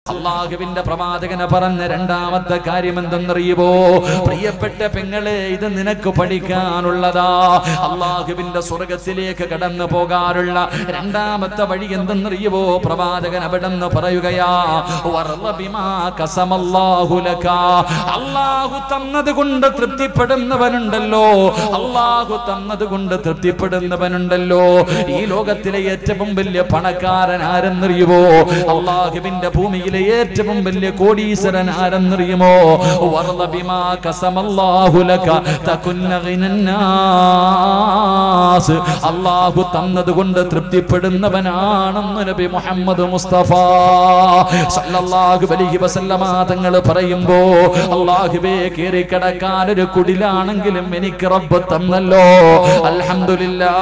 അള്ളാഹുവിന്റെ പ്രവാചകനെ പറഞ്ഞ രണ്ടാമത്തെ കാര്യം എന്തെന്നറിയുമോ പ്രിയപ്പെട്ട പെങ്ങളെ ഇത് നിനക്ക് പഠിക്കാനുള്ളതാ അള്ളാഹുവിന്റെ സ്വർഗത്തിലേക്ക് കടന്നു പോകാനുള്ള രണ്ടാമത്തെ വഴി എന്തെന്നറിയുമോ പ്രവാചകൻ അവിടെ നിന്ന് പറയുകയാ വർള ബിമാ കസമല്ലാഹു ലക. അള്ളാഹു തന്നത് കൊണ്ട് തൃപ്തിപ്പെടുന്നവനുണ്ടല്ലോ അള്ളാഹു തന്നത് കൊണ്ട് തൃപ്തിപ്പെടുന്നവനുണ്ടല്ലോ ഈ ലോകത്തിലെ ഏറ്റവും വലിയ പണക്കാരൻ ആരെന്നറിയുമോ അള്ളാഹുവിന്റെ ഭൂമിയിലെ ഏറ്റവും വലിയ കോടീശ്വരൻ ആരെന്നറിയുമോ വർള ബിമാ കസമല്ലാഹു ലക തകുന്ന ഗിനന്നാസ്. അള്ളാഹു തന്നത് കൊണ്ട് തൃപ്തിപ്പെടുന്നവനാണെന്ന് നബി മുഹമ്മദ് മുസ്തഫ സല്ലല്ലാഹു അലൈഹി വസല്ലമ തങ്ങൾ പറയുമ്പോ അള്ളാഹുവേ കയറി കിടക്കാൻ ഒരു കുടിലാണെങ്കിലും എനിക്ക് റബ്ബ് തന്നല്ലോ അൽഹംദുലില്ലാ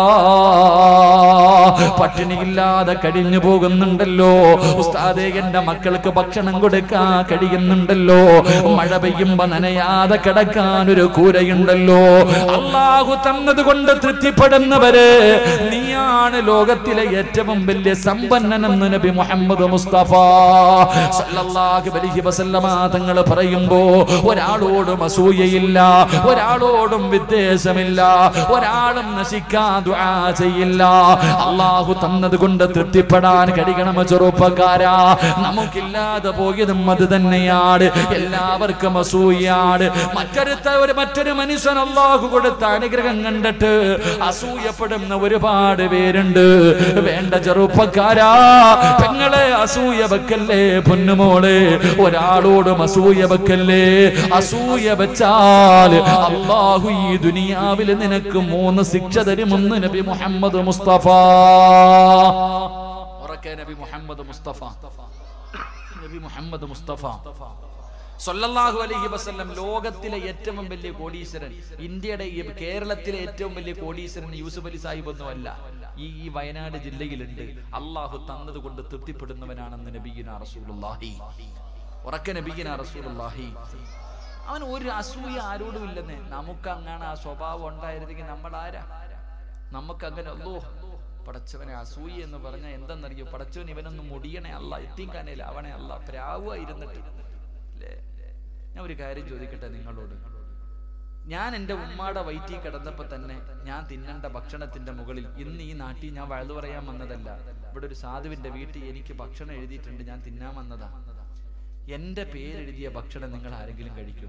പട്ടിണിയില്ലാതെ കഴിഞ്ഞു പോകുന്നുണ്ടല്ലോ ഉസ്താദേ എന്റെ മക്കൾക്ക് ഭക്ഷണം കൊടുക്കാൻ കഴിയുന്നുണ്ടല്ലോ മഴ പെയ്യുമ്പോ നനയാതെ കിടക്കാൻ ഒരു കൂരയുണ്ടല്ലോ അള്ളാഹു തന്നത് കൊണ്ട് തൃപ്തിപ്പെടുന്നവര് നീയാണ് ലോകത്തിലെ ഏറ്റവും വലിയ സമ്പന്നനെന്ന് നബി മുഹമ്മദ് മുസ്തഫ സല്ലല്ലാഹു അലൈഹി വസല്ലമ തങ്ങൾ പറയുമ്പോ ഒരാളോടും അസൂയയില്ല ഒരാളോടും വിദ്വേഷമില്ല ഒരാളും നശിക്കാൻ ദുആ ചെയ്യില്ല അള്ളാഹു തന്നത് കൊണ്ട് തൃപ്തിപ്പെടാൻ കഴിയണം ചെറുപ്പക്കാരാ നമുക്കില്ലാതെ പോയതും അത് തന്നെയാണ് എല്ലാവർക്കും അസൂയാണ് മറ്റൊരുത്ത ഒരു മറ്റൊരു മനുഷ്യൻ അള്ളാഹു കൊടുത്ത അനുഗ്രഹം കണ്ടിട്ട് അസൂയപ്പെടുന്ന ഒരുപാട് പേരുണ്ട് വേണ്ട ചെറുപ്പക്കാരാ പെങ്ങളെ അസൂയ വെക്കല്ലേ പൊന്നുമോളെ ഒരാളോടും അസൂയ വെക്കല്ലേ അസൂയ വെച്ചാൽ അള്ളാഹു ഈ ദുനിയാവിൽ നിനക്ക് മൂന്ന് ശിക്ഷ തരുമെന്ന് നബി മുഹമ്മദ് മുസ്തഫ ഉറക്കെ നബി മുഹമ്മദ് മുസ്തഫ നബി മുഹമ്മദ് മുസ്തഫ സല്ലല്ലാഹു അലൈഹി വസല്ലം ലോകത്തിലെ ഏറ്റവും വലിയ കോടീശ്വരൻ ഇന്ത്യയുടെ ഈ കേരളത്തിലെ ഏറ്റവും വലിയ കോടീശ്വരൻ യൂസുഫ് അലി സാഹിബ് ഒന്നുമല്ല ഈ ഈ വയനാട് ജില്ലയിലുണ്ട് അള്ളാഹു തന്നത് കൊണ്ട് തൃപ്തിപ്പെടുന്നവനാണെന്ന് നബീന റസൂലുള്ളാഹി ഉറക്കെ നബീന റസൂലുള്ളാഹി അവൻ ഒരു അസൂയ ആരോടും ഇല്ലെന്ന് നമുക്ക് അങ്ങനെ ആ സ്വഭാവം ഉണ്ടായിരുന്നെങ്കിൽ നമ്മൾ ആരാ നമുക്ക് അങ്ങനെ അല്ലോ പടച്ചവനെ അസൂയ എന്ന് പറഞ്ഞാൽ എന്തെന്നറിയോ പടച്ചവൻ ഇവനൊന്നും മുടിയണേ അല്ല എത്തിങ്കാനയിൽ അവനെ അല്ല പ്രാവുക ഇരുന്നിട്ട് അല്ലേ ഞാൻ ഒരു കാര്യം ചോദിക്കട്ടെ നിങ്ങളോട് ഞാൻ എൻ്റെ ഉമ്മാടെ വയറ്റിൽ കിടന്നപ്പോൾ തന്നെ ഞാൻ തിന്നേണ്ട ഭക്ഷണത്തിന്റെ മുകളിൽ ഇന്ന് ഈ നാട്ടിൽ ഞാൻ വഴുതു പറയാൻ വന്നതല്ല ഇവിടെ ഒരു സാധുവിന്റെ വീട്ടിൽ എനിക്ക് ഭക്ഷണം എഴുതിയിട്ടുണ്ട് ഞാൻ തിന്നാൻ വന്നതാ എന്റെ പേരെഴുതിയ ഭക്ഷണം നിങ്ങൾ ആരെങ്കിലും കഴിക്കോ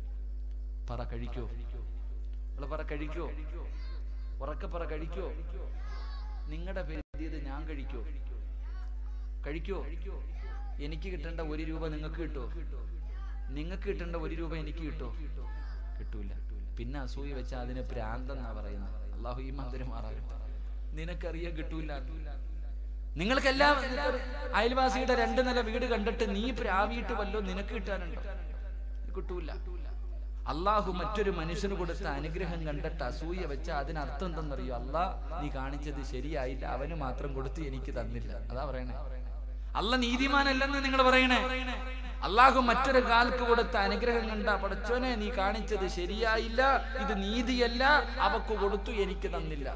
പറ കഴിക്കോ നിങ്ങൾ പറ കഴിക്കോ ഉറക്കെ പറ കഴിക്കോ നിങ്ങളുടെ പേര് എഴുതിയത് ഞാൻ കഴിക്കോ കഴിക്കോ എനിക്ക് കിട്ടേണ്ട ഒരു രൂപ നിങ്ങൾക്ക് കിട്ടോ നിങ്ങൾക്ക് കിട്ടേണ്ട ഒരു രൂപ എനിക്ക് കിട്ടോ കിട്ടൂല പിന്നെ അസൂയ വെച്ചാൽ അതിന് പ്രാന്തെന്നാ പറയുന്നത് അള്ളാഹു ഈ മന്ദിരം മാറാകട്ടെ നിനക്കറിയാൻ കിട്ടൂല നിങ്ങൾക്കെല്ലാം അയൽവാസിയുടെ രണ്ട് നില വീട് കണ്ടിട്ട് നീ പ്രാവിയിട്ട് വല്ലോ നിനക്ക് കിട്ടാനുണ്ടോ കിട്ടൂല അള്ളാഹു മറ്റൊരു മനുഷ്യന് കൊടുത്ത അനുഗ്രഹം കണ്ടിട്ട് അസൂയ വെച്ച അതിനർത്ഥം എന്തെന്നറിയോ അല്ലാ നീ കാണിച്ചത് ശരിയായില്ല അവന് മാത്രം കൊടുത്ത് എനിക്ക് തന്നില്ല അതാ പറയണേ അല്ല നീതിമാനല്ലെന്ന് നിങ്ങൾ പറയണേ അള്ളാഹു മറ്റൊരു കാൽക്ക് കൊടുത്ത അനുഗ്രഹം കണ്ട പടച്ചോനെ നീ കാണിച്ചത് ശരിയായില്ല ഇത് നീതിയല്ല അവക്ക് കൊടുത്തു എനിക്ക് തന്നില്ല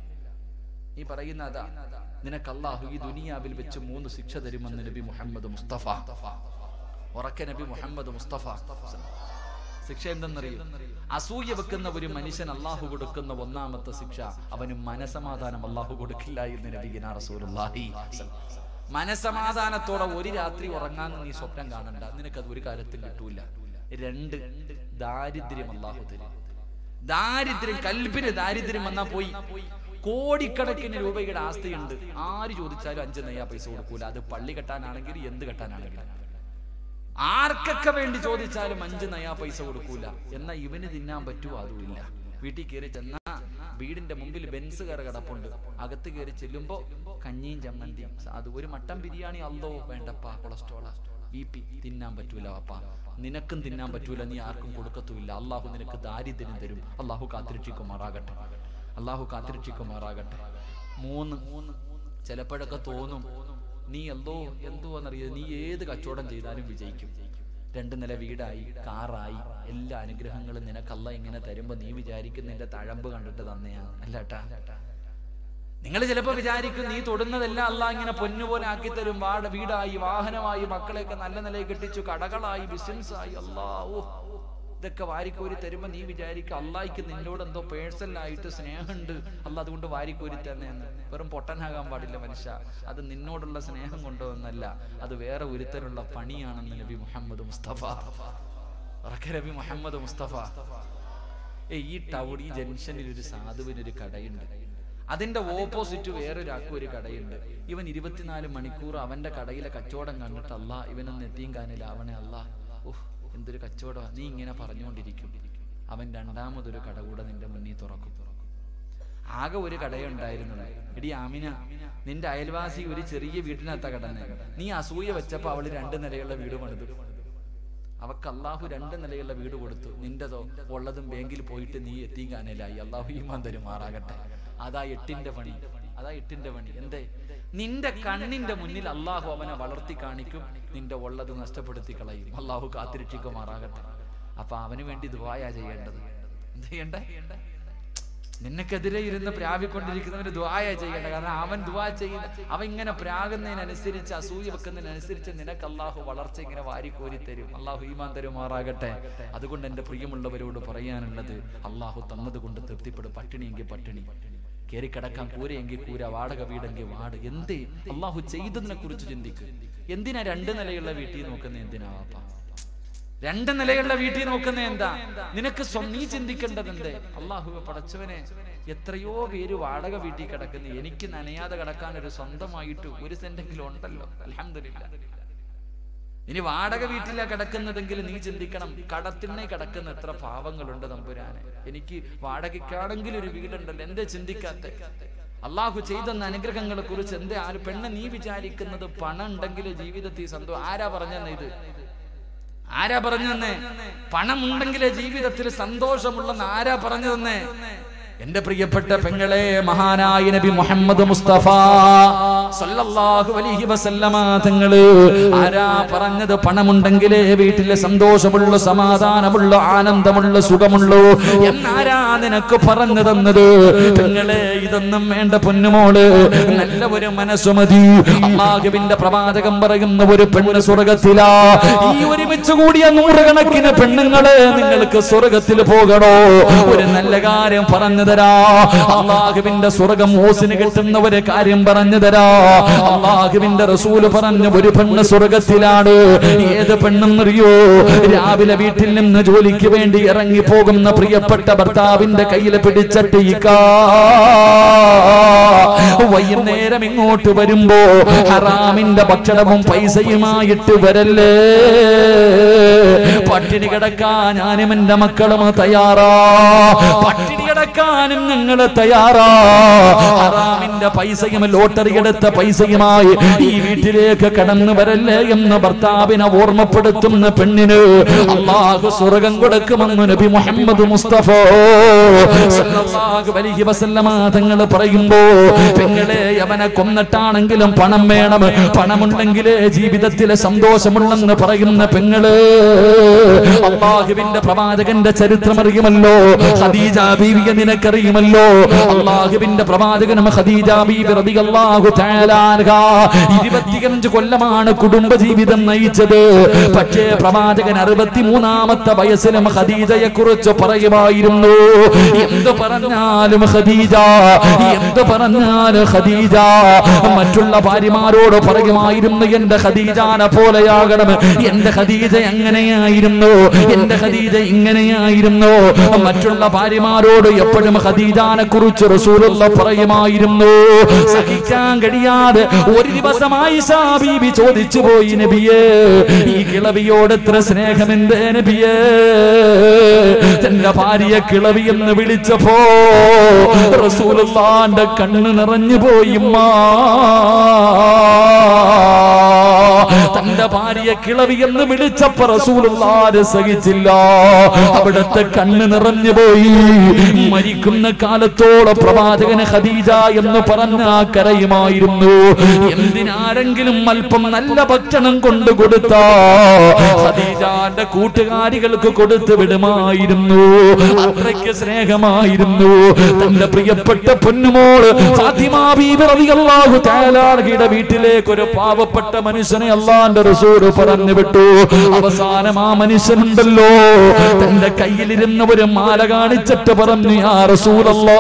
നീ പറയുന്ന അതാ നിനക്ക് അള്ളാഹു ഈ ദുനിയാവിൽ വെച്ച് മൂന്ന് ശിക്ഷ തരുമെന്ന് നബി മുഹമ്മദ് മുസ്തഫ ഉറക്കെ നബി മുഹമ്മദ് മുസ്തഫ ശിക്ഷ എന്തെന്നറിയും അസൂയ വെക്കുന്ന ഒരു മനുഷ്യൻ അള്ളാഹു കൊടുക്കുന്ന ഒന്നാമത്തെ ശിക്ഷ അവന് മനസമാധാനം അള്ളാഹു കൊടുക്കില്ല എന്ന് നബിഗിന റസൂലുള്ളാഹി മനസമാധാനത്തോടെ ഒരു രാത്രി ഉറങ്ങാൻ നീ സ്വപ്നം കാണണ്ട നിനക്കത് ഒരു കാലത്തിൽ കിട്ടൂല രണ്ട് ദാരിദ്ര്യം അള്ളാഹു തരും ദാരിദ്ര്യം കൽബിന് ദാരിദ്ര്യം വന്നാ പോയി കോടിക്കണക്കിന് രൂപയുടെ ആസ്തിയുണ്ട് ആര് ചോദിച്ചാലും അഞ്ച് നെയ്യാ പൈസ കൊടുക്കൂല അത് പള്ളി കെട്ടാനാണെങ്കിലും എന്ത് കെട്ടാനാണെങ്കിലും ആർക്കൊക്കെ വേണ്ടി ചോദിച്ചാലും അഞ്ച് നയാ പൈസ കൊടുക്കൂല എന്നാ ഇവന് തിന്നാൻ പറ്റുമോ അതുമില്ല വീട്ടിൽ കയറി ചെന്നാ വീടിന്റെ മുമ്പിൽ ബെൻസ് കയറി കിടപ്പുണ്ട് അകത്ത് കയറി ചെല്ലുമ്പോ കഞ്ഞിയും ചമ്മന്തിയും അത് ഒരു മട്ടൻ ബിരിയാണി അല്ലോ വേണ്ടപ്പാ കൊളസ്ട്രോളാ ബി പി തിന്നാൻ പറ്റൂല അപ്പാ നിനക്കും തിന്നാൻ പറ്റൂല നീ ആർക്കും കൊടുക്കത്തുമില്ല അള്ളാഹു നിനക്ക് ദാരിദ്ര്യം തരും അള്ളാഹു കാത്തിരക്ഷിക്കുമാറാകട്ടെ അള്ളാഹു കാത്തിരക്ഷിക്കുമാറാകട്ടെ മൂന്ന് ചിലപ്പോഴൊക്കെ തോന്നും നീ എന്തോ എന്തുവാന്നറിയത് നീ ഏത് കച്ചവടം ചെയ്താലും വിജയിക്കും രണ്ട് നില വീടായി കാറായി എല്ലാ അനുഗ്രഹങ്ങളും നിനക്കല്ല ഇങ്ങനെ തരുമ്പോ നീ വിചാരിക്കുന്ന നിന്റെ തഴമ്പ് കണ്ടിട്ട് തന്നെയാണ് അല്ലാട്ടാ നിങ്ങൾ ചിലപ്പോൾ വിചാരിക്കും നീ തൊടുന്നതെല്ലാം അല്ല ഇങ്ങനെ പൊന്നുപോലെ ആക്കി തരും വാട വീടായി വാഹനമായി മക്കളെയൊക്കെ നല്ല നിലയിൽ കെട്ടിച്ചു കടകളായി ബിസിനസ്സായി അല്ലാ ഓ ഇതൊക്കെ വാരിക്കോരി തരുമ്പോ നീ വിചാരിക്കും അള്ളാഹിക്ക് നിന്നോട് എന്തോ പേഴ്സണലായിട്ട് സ്നേഹമുണ്ട് അല്ല അതുകൊണ്ട് വാരിക്കോരി തന്നെയെന്ന് വെറും പൊട്ടനാകാൻ പാടില്ല മനുഷ്യ അത് നിന്നോടുള്ള സ്നേഹം കൊണ്ടോ എന്നല്ല അത് വേറെ ഒരുത്തരുള്ള പണിയാണെന്ന് നബി മുഹമ്മദ് മുസ്തഫ ഉറക്കെ നബി മുഹമ്മദ് മുസ്തഫ ഏ ഈ ടൗൺ ഈ ജംഗ്ഷനിൽ ഒരു സാധുവിനൊരു കടയുണ്ട് അതിന്റെ ഓപ്പോസിറ്റ് വേറൊരാൾക്കും ഒരു കടയുണ്ട് ഇവൻ ഇരുപത്തിനാല് മണിക്കൂർ അവന്റെ കടയിലെ കച്ചവടം കണ്ടിട്ട് അല്ല ഇവനൊന്ന് എത്തിയും കാനില്ല അവനെ അല്ല ഓഹ് എന്തൊരു കച്ചവടം നീ ഇങ്ങനെ പറഞ്ഞുകൊണ്ടിരിക്കും അവൻ രണ്ടാമതൊരു കട കൂടെ നിന്റെ മുന്നിൽ തുറക്കും ആകെ ഒരു കടയേ ഉണ്ടായിരുന്നുള്ളൂ എടി ആമിന നിന്റെ അയൽവാസി ഒരു ചെറിയ വീട്ടിനകത്ത കടന്നെ നീ അസൂയ വെച്ചപ്പോ അവള് രണ്ട് നിലയുള്ള വീട് പണിതു അവക്ക് അള്ളാഹു രണ്ട് നിലയുള്ള വീട് കൊടുത്തു നിന്റെതോ ഉള്ളതും ബാങ്കിൽ പോയിട്ട് നീ എത്തിയും കാനലായി അള്ളാഹു ഈമാൻ തരുമാറാകട്ടെ അതാ എട്ടിന്റെ പണി അതാ എട്ടിന്റെ പണി എന്തേ നിന്റെ കണ്ണിന്റെ മുന്നിൽ അള്ളാഹു അവനെ വളർത്തി കാണിക്കും നിന്റെ ഉള്ളത് നഷ്ടപ്പെടുത്തി കളയും അള്ളാഹു കാത്തിരക്ഷിക്കുമാറാകട്ടെ അപ്പൊ അവന് വേണ്ടി ദുബായ ചെയ്യേണ്ടത് എന്ത് ചെയ്യണ്ടേ നിനക്കെതിരെ ഇരുന്ന് പ്രാവിക്കൊണ്ടിരിക്കുന്നവന് ദുആയ ചെയ്യേണ്ട കാരണം അവൻ ദുആ ചെയ്യുന്ന അവൻ ഇങ്ങനെ പ്രാകുന്നതിനനുസരിച്ച് അസൂയ വെക്കുന്നതിനനുസരിച്ച് നിനക്ക് അള്ളാഹു വളർച്ച ഇങ്ങനെ വാരിക്കോരി തരും അള്ളാഹു ഈമാൻ തരുമാറാകട്ടെ അതുകൊണ്ട് എൻ്റെ പ്രിയമുള്ളവരോട് പറയാനുള്ളത് അള്ളാഹു തന്നത് കൊണ്ട് തൃപ്തിപ്പെടും പട്ടിണിയെങ്കിൽ പട്ടിണി കയറി കിടക്കാൻ കൂരയെങ്കിൽ കൂര വാടക വീടെങ്കിൽ വാട് എന്തേ അള്ളാഹു ചെയ്തതിനെ കുറിച്ച് ചിന്തിക്ക് എന്തിനാ രണ്ട് നിലയുള്ള വീട്ടിൽ നോക്കുന്ന എന്തിനാ വാപ്പ രണ്ട് നിലയുള്ള വീട്ടിൽ നോക്കുന്ന എന്താ നിനക്ക് സ്വ- നീ ചിന്തിക്കേണ്ടത് എന്തേ അള്ളാഹു പടച്ചവനെ എത്രയോ പേര് വാടക വീട്ടിൽ കിടക്കുന്നു എനിക്ക് നനയാതെ കിടക്കാൻ ഒരു സ്വന്തമായിട്ട് ഒരു സെന്റെങ്കിലും ഉണ്ടല്ലോ അലഹമില്ല ഇനി വാടക വീട്ടിലാ കിടക്കുന്നതെങ്കിൽ നീ ചിന്തിക്കണം കടത്തിനെ കിടക്കുന്ന എത്ര പാവങ്ങളുണ്ട് തമ്പുരാനെ എനിക്ക് വാടകയ്ക്കാണെങ്കിൽ ഒരു വീടുണ്ടല്ലോ എന്തേ ചിന്തിക്കാത്ത അള്ളാഹു ചെയ്തെന്ന അനുഗ്രഹങ്ങളെ കുറിച്ച് എന്തേ ആ ഒരു പെണ്ണ് നീ വിചാരിക്കുന്നത് പണം ഉണ്ടെങ്കിൽ ജീവിതത്തിൽ സന്തോഷം ആരാ പറഞ്ഞെന്ന് ഇത് ആരാ പറഞ്ഞു തന്നെ പണം ഉണ്ടെങ്കിലേ ജീവിതത്തിൽ സന്തോഷമുള്ളെന്ന് ആരാ പറഞ്ഞു തന്നെ എന്റെ പ്രിയപ്പെട്ട പെങ്ങളെ മഹാനായ നബി മുഹമ്മദ് മുസ്തഫ സല്ലല്ലാഹു അലൈഹി വസല്ലമ തങ്ങള് ആരാ പറഞ്ഞത് പണമുണ്ടെങ്കിലേ വീട്ടിലെ സന്തോഷമുള്ള സമാധാനമുള്ള ആനന്ദമുള്ള സുഖമുള്ളൂ എന്നാരാ നിനക്ക് പറഞ്ഞു തന്നത് പെങ്ങളെ ഇതൊന്നും വേണ്ട പൊന്നുമോള് നല്ല ഒരു മനസ്സു മതി അള്ളാഹുവിന്റെ പ്രവാചകം പറയുന്ന ഒരു പെണ്ണ് സ്വർഗത്തിലാ ഈ ഒരുമിച്ച് കൂടിയ നൂറുകണക്കിന് പെണ്ണുങ്ങളെ നിങ്ങൾക്ക് സ്വർഗത്തിൽ പോകണോ ഒരു നല്ല കാര്യം പറഞ്ഞു തരാ അള്ളാഹുവിന്റെ സ്വർഗം ഓസിന് കിട്ടുന്ന ഒരു കാര്യം പറഞ്ഞു തരാ അള്ളാഹുവിന്റെ റസൂല് പറഞ്ഞ ഒരു പെണ്ണ് സ്വർഗത്തിലാണ് ഏത് പെണ്ണെന്നറിയോ രാവിലെ വീട്ടിൽ നിന്ന് ജോലിക്ക് വേണ്ടി ഇറങ്ങി പോകുന്ന പ്രിയപ്പെട്ട ഭർത്താവിന്റെ കയ്യിൽ പിടിച്ചട്ടിയിക്കാ വൈകുന്നേരം ഇങ്ങോട്ട് വരുമ്പോ ഹറാമിന്റെ ഭക്ഷണവും പൈസയുമായിട്ട് വരല്ലേ പട്ടിണി കിടക്കാൻ ഞാനും എന്റെ മക്കളും തയ്യാറാ പട്ടിണി കിടക്കാനും ഞങ്ങൾ തയ്യാറാ ഹറാമിന്റെ പൈസയും ലോട്ടറി എടുത്ത പൈസയുമായി ഈ വീട്ടിലേക്ക് കടന്നു വരല്ലേ എന്ന് ഭർത്താവിനെ ഓർമ്മപ്പെടുത്തുന്ന പെണ്ണിന് അള്ളാഹു സ്വർഗം കൊടുക്കുമെന്ന് നബി മുഹമ്മദ് മുസ്തഫ സല്ലല്ലാഹു അലൈഹി വസല്ലമ തങ്ങൾ പറയുമ്പോ പെങ്ങളെ അവനെ കൊന്നിട്ടാണെങ്കിലും പണം വേണം പണമുണ്ടെങ്കിലേ ജീവിതത്തിലെ സന്തോഷമുള്ളെന്ന് പറയുന്ന പെങ്ങള് അള്ളാഹുവിന്റെ പ്രവാചകന്റെ ചരിത്രം അറിയുമല്ലോ ഖദീജ ബീവിയെ നിനക്കറിയുമല്ലോ അള്ളാഹുവിന്റെ പ്രവാചകനും ഖദീജ ബീവി റളിയല്ലാഹു തആല അൻഹ ഇരുപത്തിയഞ്ച് കൊല്ലമാണ് കുടുംബജീവിതം നയിച്ചത് പക്ഷേ പ്രവാചകൻ അറുപത്തിമൂന്നാമത്തെ വയസ്സിലും ഖദീജയെ കുറിച്ച് പറയുമായിരുന്നു എന്ത് പറഞ്ഞാലും ഖദീജ എന്ത് പറഞ്ഞാലും ഖദീജ മറ്റുള്ള ഭാര്യമാരോട് പറയുമായിരുന്നു എന്റെ ഖദീജാനെ പോലെയാകണം എന്റെ ഖദീജ എങ്ങനെയായിരുന്നു എന്റെ ഖദീജ ഇങ്ങനെയായിരുന്നു മറ്റുള്ള ഭാര്യമാരോട് എപ്പോഴും ഖദീജാനെ കുറിച്ച് റസൂലുള്ള പറയുമായിരുന്നു സഹിക്കാൻ കഴിയാതെ ഒരു ദിവസമായി ബീബി ചോദിച്ചു പോയി നബിയേ ഈ കിളവിയോട് എത്ര സ്നേഹമെന്തേ നബിയേ തന്റെ ഭാര്യ കിളവി എന്ന് വിളിച്ചപ്പോ റസൂലുള്ളാന്റെ കണ്ണ് നിറഞ്ഞു പോയി ഉമ്മാ. തന്റെ തന്റെ ഭാര്യയെ കിളവി എന്ന് വിളിച്ചപ്പോ റസൂലുള്ളാര് സഹിച്ചില്ല അവിടത്തെ കണ്ണ് നിറഞ്ഞു പോയി മരിക്കുന്ന കാലത്തോളം പ്രവാചകന് ഖദീജ എന്ന് പറഞ്ഞ കരയുമായിരുന്നു എന്തിനാരെങ്കിലും അല്പം നല്ല ഭക്ഷണം കൊണ്ടു കൊടുത്ത ഖദീജാന്റെ കൂട്ടുകാരികൾക്ക് കൊടുത്തു വിടുമായിരുന്നു അത്രയ്ക്ക് സ്നേഹമായിരുന്നു തന്റെ പ്രിയപ്പെട്ട പൊന്നുമോള് ഫാത്തിമ ബീബി റളിയല്ലാഹു തആലയുടെ വീട്ടിലേക്ക് ഒരു പാവപ്പെട്ട മനുഷ്യനെ അള്ളാന്റെ റസൂൽ പറഞ്ഞു വിട്ടു അവസാനം ആ മനുഷ്യനുണ്ടല്ലോ തന്റെ കയ്യിലിരുന്ന ഒരു മാല കാണിച്ചിട്ട് പറഞ്ഞു യാ റസൂലല്ലോ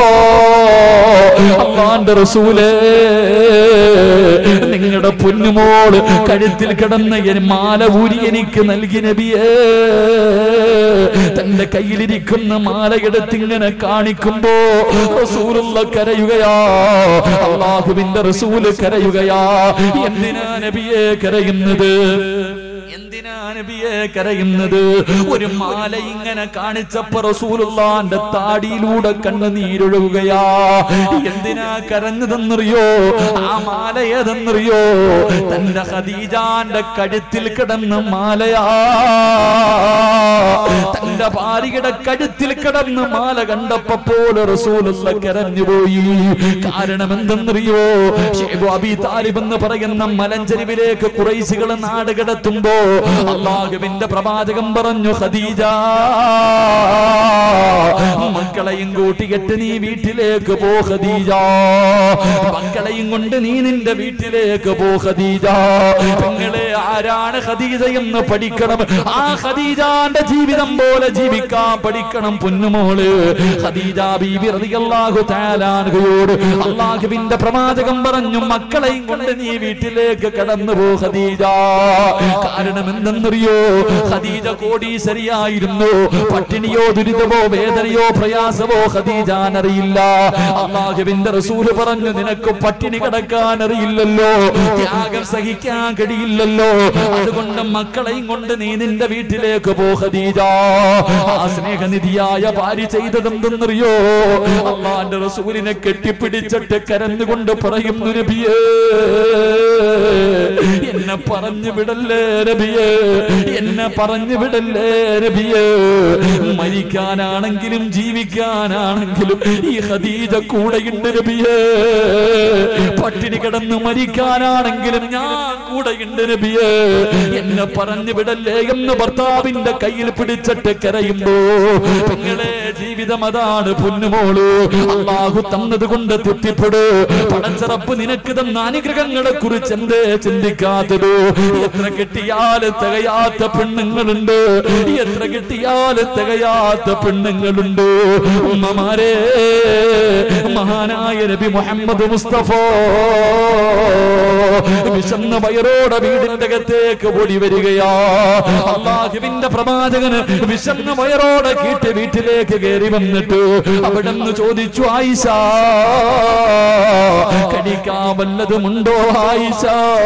അള്ളാന്റെ റസൂലേ നിങ്ങളുടെ പൊന്നുമോള് കഴുത്തിൽ കിടന്ന ഒരു മാല ഊരി എനിക്ക് നൽകി നബിയേ തന്റെ കയ്യിലിരിക്കുന്ന മാല എടുത്ത് ഇങ്ങനെ കാണിക്കുമ്പോ റസൂലുള്ള കരയുകയാ അള്ളാഹുവിന്റെ റസൂല് കരയുകയാ എന്തിനാ നബിയെ കരയുന്നത് എന്തിനാ നബിയെ കരയുന്നത് ഒരു മാല ഇങ്ങനെ കാണിച്ചപ്പോ റസൂലുള്ളാന്റെ താടിയിലൂടെ കണ്ണുനീരൊഴുകുകയാ എന്തിനാ കരഞ്ഞതെന്നറിയോ ആ മാല ഏതെന്നറിയോ തന്റെ ഖദീജാന്റെ കഴുത്തിൽ കിടന്ന മാലയാ തന്റെ ഭാര്യയുടെ കഴുത്തിൽ കിടന്ന മാല കണ്ടപ്പോ പോലെ റസൂലുള്ള കരഞ്ഞുപോയി കാരണം എന്തെന്നറിയോ ഷേബു അബി താലിബ് എന്ന് പറയുന്ന മലഞ്ചെരിവിലേക്ക് കുറൈശികൾ നാട് കിടത്തുമ്പോ അള്ളാഹുവിന്റെ പ്രവാചകം പറഞ്ഞു ഖദീജ മക്കളെയും കൂട്ടിക്കെട്ട് നീ വീട്ടിലേക്ക് പോ ഖദീജ മക്കളെയും കൊണ്ട് നീ നിന്റെ വീട്ടിലേക്ക് പോ ഖദീജ പെങ്ങളെ ആരാണ് ഖദീജ എന്ന് പഠിക്കണം ആ ഖദീജാന്റെ ജീവിതം പോലെ ജീവിക്കാൻ പഠിക്കണം പൊന്നുമോള് ഖദീജ ബീബി റളിയല്ലാഹു തആല അൻഹയോട് അള്ളാഹുവിന്റെ പ്രവാചകം പറഞ്ഞു മക്കളെയും കൊണ്ട് നീ വീട്ടിലേക്ക് കടന്നു പോ ഖദീജ കാരണം എന്തെന്നറിയോ ഖദീജ കോടീശ്വരിയായിരുന്നു പട്ടിണിയോ ദുരിതമോ വേദനയോ പ്രയാസമോ ഖദീജാൻ അറിയില്ല അള്ളാഹുവിന്റെ റസൂല് പറഞ്ഞു നിനക്ക് പട്ടിണി കിടക്കാൻ അറിയില്ലല്ലോ ത്യാഗം സഹിക്കാൻ കഴിയില്ലല്ലോ അതുകൊണ്ട് മക്കളെയും കൊണ്ട് നീ നിന്റെ വീട്ടിലേക്ക് പോ ഖദീജ ആ സ്നേഹനിധിയായ ഭാര്യ ചെയ്തതെന്തെന്നറിയോ അള്ളാന്റെ റസൂലിനെ കെട്ടിപ്പിടിച്ചിട്ട് കരഞ്ഞുകൊണ്ട് പറയുന്നു നബിയേ എന്നെ പറഞ്ഞു വിടല്ലേ നബിയേ എന്നെ പറഞ്ഞു വിടല്ലേ നബിയേ മരിക്കാനാണെങ്കിലും ജീവിക്കാനാണെങ്കിലും ഈ ഖദീജ കൂടെയുണ്ട് നബിയേ പട്ടിണി കിടന്ന് മരിക്കാനാണെങ്കിലും ഞാൻ കൂടെയുണ്ട് നബിയേ എന്നെ പറഞ്ഞു വിടല്ലേ എന്ന് ഭർത്താവിന്റെ കയ്യിൽ പിടിച്ചിട്ട് കരയുമ്പോ പെങ്ങളെ ജീവിതം അതാണ് പൊന്നുമോള് അള്ളാഹു തന്നത് കൊണ്ട് തൃപ്തിപ്പെടൂ പടച്ചറപ്പ് നിനക്ക് തന്ന അനുഗ്രഹങ്ങളെ കുറിച്ച് എന്തേ ചിന്തിക്കാത്തത് എത്ര കിട്ടിയാൽ തികയാത്ത പെണ്ണുങ്ങളുണ്ട് എത്ര കിട്ടിയാൽ തികയാത്ത പെണ്ണുങ്ങളുണ്ട് ഉമ്മമാരെ മഹാനായ നബി മുഹമ്മദ് മുസ്തഫ വിശന്ന വയറോടെ വീടിന്റെ അകത്തേക്ക് ഓടി വരികയാ അള്ളാഹുവിന്റെ പ്രവാചകന് വിശന്ന വയറോടെ കീട്ട് വീട്ടിലേക്ക് കയറി വന്നിട്ട് അവിടെ നിന്ന് ചോദിച്ചു ആയിഷ കടിക്കാൻ വല്ലതുമുണ്ടോ ആയിഷ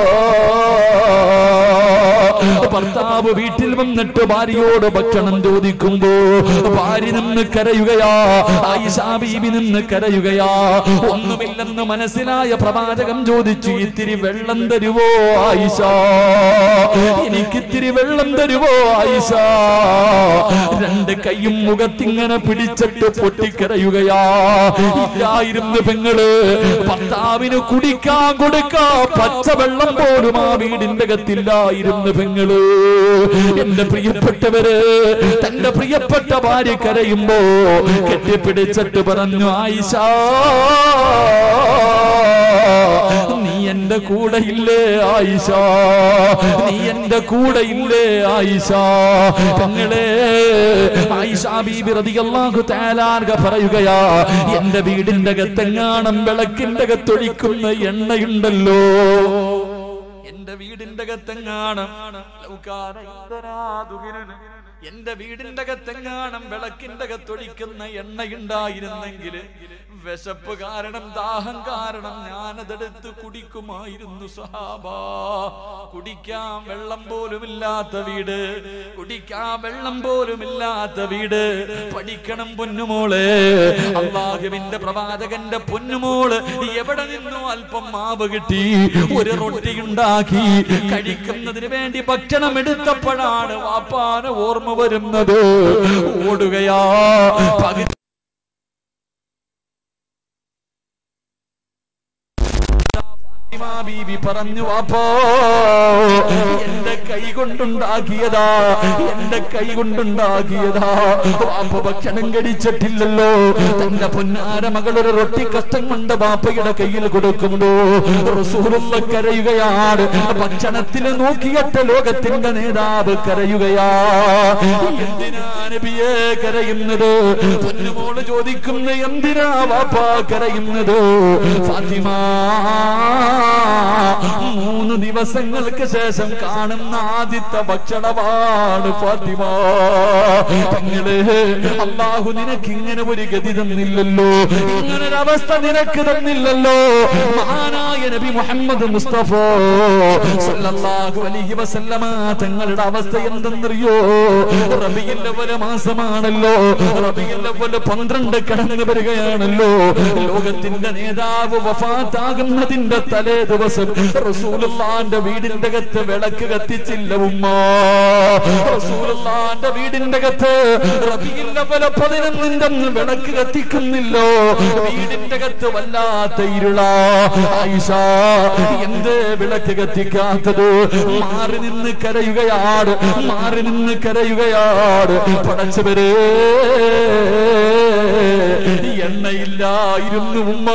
ഭർത്താവ് വീട്ടിൽ വന്നിട്ട് ഭാര്യയോട് ഭക്ഷണം ചോദിക്കുമ്പോ ഭാര്യ നിന്ന് കരയുകയാ ആയിഷ ബീബി നിന്ന് കരയുകയാ ഒന്നുമില്ലെന്ന് മനസ്സിലായ പ്രവാചകം ചോദിച്ചു ഇത്തിരി വെള്ളം തരുവോ ആയിഷ എനിക്ക് ഇത്തിരി വെള്ളം തരുവോ ആയിഷ രണ്ട് കൈയും മുഖത്തിങ്ങനെ പിടിച്ചിട്ട് പൊട്ടിക്കരയുകയാ ഇല്ലായിരുന്നു പെങ്ങള് ഭർത്താവിന് കുടിക്കാൻ കൊടുക്കാ പച്ചവെള്ളം പോലും ആ വീടിന്റെ അകത്തില്ലായിരുന്നു പെങ്ങള് എന്റെ പ്രിയപ്പെട്ടവര് തന്റെ പ്രിയപ്പെട്ട ഭാര്യ കരയുമ്പോ കെട്ടിപ്പിടിച്ചിട്ട് പറഞ്ഞു ആയിഷ നീ എന്റെ കൂടെ ഇല്ലേ ആയിഷ നീ എന്റെ കൂടെ ഇല്ലേ ആയിഷ പെങ്ങളെ ആയിഷ ബീബി റളിയല്ലാഹു തആലാർക പറയുകയാ എന്റെ വീടിന്റെ അകത്തെങ്ങാണം വിളക്കിന്റെ അകത്തൊഴിക്കുന്ന എണ്ണയുണ്ടല്ലോ എന്റെ വീടിന്റെ അകത്തെങ്ങാണം ലൗകാന ഇന്ധനാ ദുഹിനൻ. എന്റെ വീടിന്റെ അകത്തെങ്ങാണം വിളക്കിന്റെ അകത്തൊഴിക്കുന്ന എണ്ണയുണ്ടായിരുന്നെങ്കിൽ വിശപ്പ് കാരണം ദാഹം കാരണം ഞാനതെടുത്ത് കുടിക്കുമായിരുന്നു സഹാബ കുടിക്കാൻ വെള്ളം പോലുമില്ലാത്ത വീട് കുടിക്കാൻ വെള്ളം പോലുമില്ലാത്ത വീട് പഠിക്കണം പൊന്നുമോള് അള്ളാഹുവിന്റെ പ്രവാചകന്റെ പൊന്നുമോള് എവിടെ നിന്നോ അല്പം മാവ് കിട്ടി ഒരു റൊട്ടി ഉണ്ടാക്കി കഴിക്കുന്നതിന് വേണ്ടി ഭക്ഷണം എടുത്തപ്പോഴാണ് വാപ്പാന ഓർമ്മ വരുന്നത് ഓടുകയാ പകുതി ഫാത്തിമ ബീബി പറഞ്ഞു വാപ്പോ എന്റെ കൈ കൊണ്ടുണ്ടാക്കിയതാ എന്റെ കൈ കൊണ്ടുണ്ടാക്കിയതാ വാപ്പ ഭക്ഷണം കഴിച്ചിട്ടില്ലല്ലോ തന്റെ പൊന്നാര മകൾ ഒരു റൊട്ടി കഷ്ടം കൊണ്ട് വാപ്പയുടെ കയ്യിൽ കൊടുക്കുമ്പോ റസൂലുള്ള കരയുകയാണ് ഭക്ഷണത്തിൽ നോക്കിയിട്ട് ലോകത്തിന്റെ നേതാവ് കരയുകയാ എന്തിനാ നബിയെ കരയുന്നത് പൊന്നുമോള് ചോദിക്കുന്ന എന്തിനാ വാപ്പ കരയുന്നത് ഫാത്തിമ മൂന്ന് ദിവസങ്ങൾക്ക് ശേഷം കാണുന്ന ആദ്യത്തെ ഭക്ഷണമാണ് ഫാത്തിമ തങ്ങള് അള്ളാഹു നിനക്ക് ഇങ്ങനെ ഒരു ഗതി തന്നില്ലല്ലോ ഇങ്ങനൊരു അവസ്ഥ നിനക്ക് തന്നില്ലല്ലോ മഹാനായ നബി മുഹമ്മദ് മുസ്തഫ സല്ലല്ലാഹു അലൈഹി വസല്ലമ തങ്ങളുടെ അവസ്ഥ എന്തെന്നറിയോ റബിയിൽ അവല് മാസമാണല്ലോ റബിയിൽ അവല് പന്ത്രണ്ട് കടന്നു വരികയാണല്ലോ ലോകത്തിന്റെ നേതാവ് വഫാത്താകുന്നതിന്റെ തലേ ദിവസം റസൂലുള്ളാന്റെ വീടിന്റെ അകത്ത് വിളക്ക് കത്തിച്ചില്ല ഉമ്മ റസൂലുള്ളാന്റെ വീടിന്റെ അകത്ത് റബിയിൽ അവല് പതിനൊന്നിന്റെ അന്ന് വിളക്ക് കത്തിക്കുന്നില്ലോ വീടിന്റെ അകത്ത് വല്ലാത്ത ഇരുള ആയിഷ എന്ത് വിളക്ക് കത്തിക്കാത്തത് മാറി നിന്ന് കരയുകയാണ് മാറി നിന്ന് കരയുകയാണ് പടച്ചവരെ എണ്ണയില്ലായിരുന്നു ഉമ്മ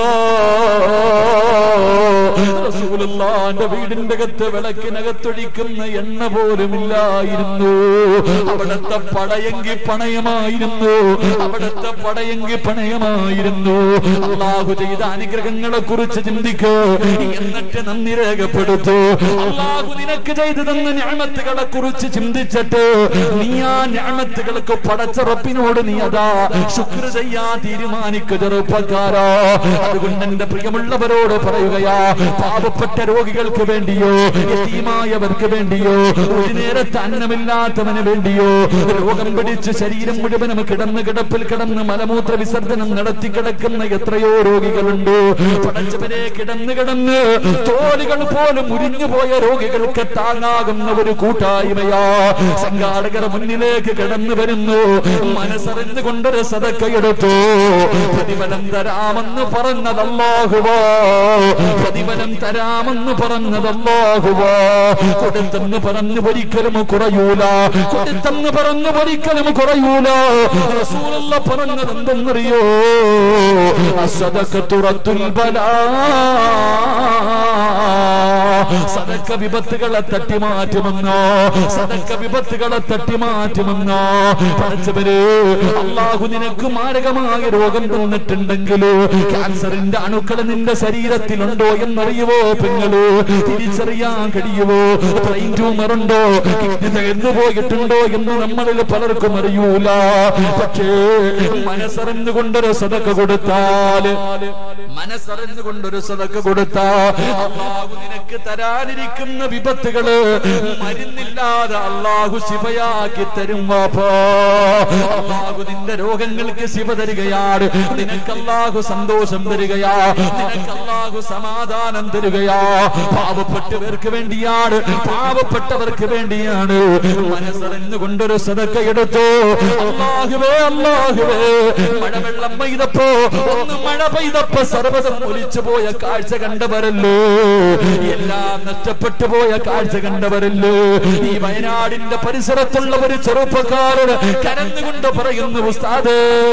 റസൂലുള്ളാന്റെ വീടിന്റെ അകത്ത് വിളക്കിനകത്തൊഴിക്കുന്ന എണ്ണ പോലുമില്ലായിരുന്നു അവിടത്തെ പടയെങ്കി പണയമായിരുന്നു അവിടത്തെ പടയെങ്കി പണയമായിരുന്നു അള്ളാഹു ചെയ്ത അനുഗ്രഹങ്ങളെ കുറിച്ച് ചിന്തിക്കൂ എന്നിട്ട് നന്ദി രേഖപ്പെടുത്തു അള്ളാഹു നിനക്ക് ചെയ്തു തന്ന ഞാമത്തുകളെ കുറിച്ച് ചിന്തിച്ചിട്ട് നീ ആ ഞാമത്തുകൾക്ക് പടച്ചറപ്പിനോട് നീ അതാ ശുക്ര ചെയ്യാൻ തീരുമാനിക്കുക ചെറുപ്പക്കാരോ അതുകൊണ്ട് എന്റെ പ്രിയമുള്ളവരോട് പറയുകയാ പാവപ്പെട്ട രോഗികൾക്ക് വേണ്ടിയോ യതീമായവർക്ക് വേണ്ടിയോ ഒരു നേരത്തെ അന്നമില്ലാത്തവന് വേണ്ടിയോ രോഗം പിടിച്ച് ശരീരം മുഴുവനും കിടന്ന് കിടപ്പിൽ കിടന്ന് മലമൂത്ര വിസർജനം നടത്തി കിടക്കുന്ന എത്രയോ രോഗികളുണ്ട് പടച്ചവരെ കിടന്ന് കിടന്ന് തോലുകൾ പോലും മുരിഞ്ഞു പോയ രോഗികൾക്ക് താങ്ങാകുന്ന ഒരു കൂട്ടായ്മയാ സംഘാടകർ മുന്നിലേക്ക് കടന്നു വരുന്നു മനസ്സറിഞ്ഞു കൊണ്ടൊരു സതക്കയെടുത്തു പ്രതിഫലം തരാമെന്ന് പറഞ്ഞതല്ലാഹുവോ പ്രതിഫലം തരാമെന്ന് പറഞ്ഞതല്ലാഹുവോ കൊടുത്തെന്ന് പറഞ്ഞു ഒരിക്കലും കുറയൂല കൊടുത്തെന്ന് പറഞ്ഞു ഒരിക്കലും കുറയൂല റസൂലുള്ള പറഞ്ഞത് എന്തെന്നറിയോ അസദക്കത്തുറത്തുൽ ബലാ സദക്ക വിപത്തുകളെ തട്ടിമാറ്റുമെന്നോ സദക്ക വിപത്തുകളെ തട്ടിമാറ്റുമെന്നോ പഠിച്ചവര് അള്ളാഹു നിനക്ക് മാരകമായ രോഗം തന്നിട്ടുണ്ടെങ്കിലോ ക്യാൻസറിന്റെ അണുക്കൾ നിന്റെ ശരീരത്തിലുണ്ടോ എന്നറിയുവോ പെങ്ങള് തിരിച്ചറിയാൻ കഴിയുവോ ബ്രെയിൻ ട്യൂമർ ഉണ്ടോ കിഡ്നി തകർന്നു പോയിട്ടുണ്ടോ എന്ന് നമ്മളിൽ പലർക്കും അറിയൂല പക്ഷേ മനസ്സറിഞ്ഞുകൊണ്ടൊരു സദക്ക കൊടുത്താല് മനസ്സറിഞ്ഞുകൊണ്ടൊരു സദക്ക കൊടുത്താ അള്ളാഹു നിനക്ക് തരാനിരിക്കുന്ന വിപത്തുകള് മരുന്നില്ലാതെ അള്ളാഹു ശിവയാക്കി തരും വാപ്പാ അള്ളാഹു നിന്റെ രോഗങ്ങൾക്ക് ശിവ തരികയാണ് നിനക്ക് അള്ളാഹു സന്തോഷം തരികയാ നിനക്ക് അള്ളാഹു സമാധാനം തരികയാ പാവപ്പെട്ടവർക്ക് വേണ്ടിയാണ് പാവപ്പെട്ടവർക്ക് വേണ്ടിയാണ് മനസ്സറിഞ്ഞുകൊണ്ടൊരു സദക്ക എടുത്തു അള്ളാഹുവേ അള്ളാഹുവേ മഴവെള്ളം പെയ്തപ്പോ ഒന്ന് മഴ പെയ്തപ്പോ സർവ്വതം ഒലിച്ചു പോയ കാഴ്ച കണ്ടവരല്ലോ എല്ലാം നഷ്ടപ്പെട്ടു പോയ കാഴ്ച കണ്ടവരല്ലോ ഈ വയനാടിന്റെ പരിസരത്തുള്ള ഒരു ചെറുപ്പക്കാരൻ കരന്നുകൊണ്ട് പറയുന്നു ഉസ്താദ്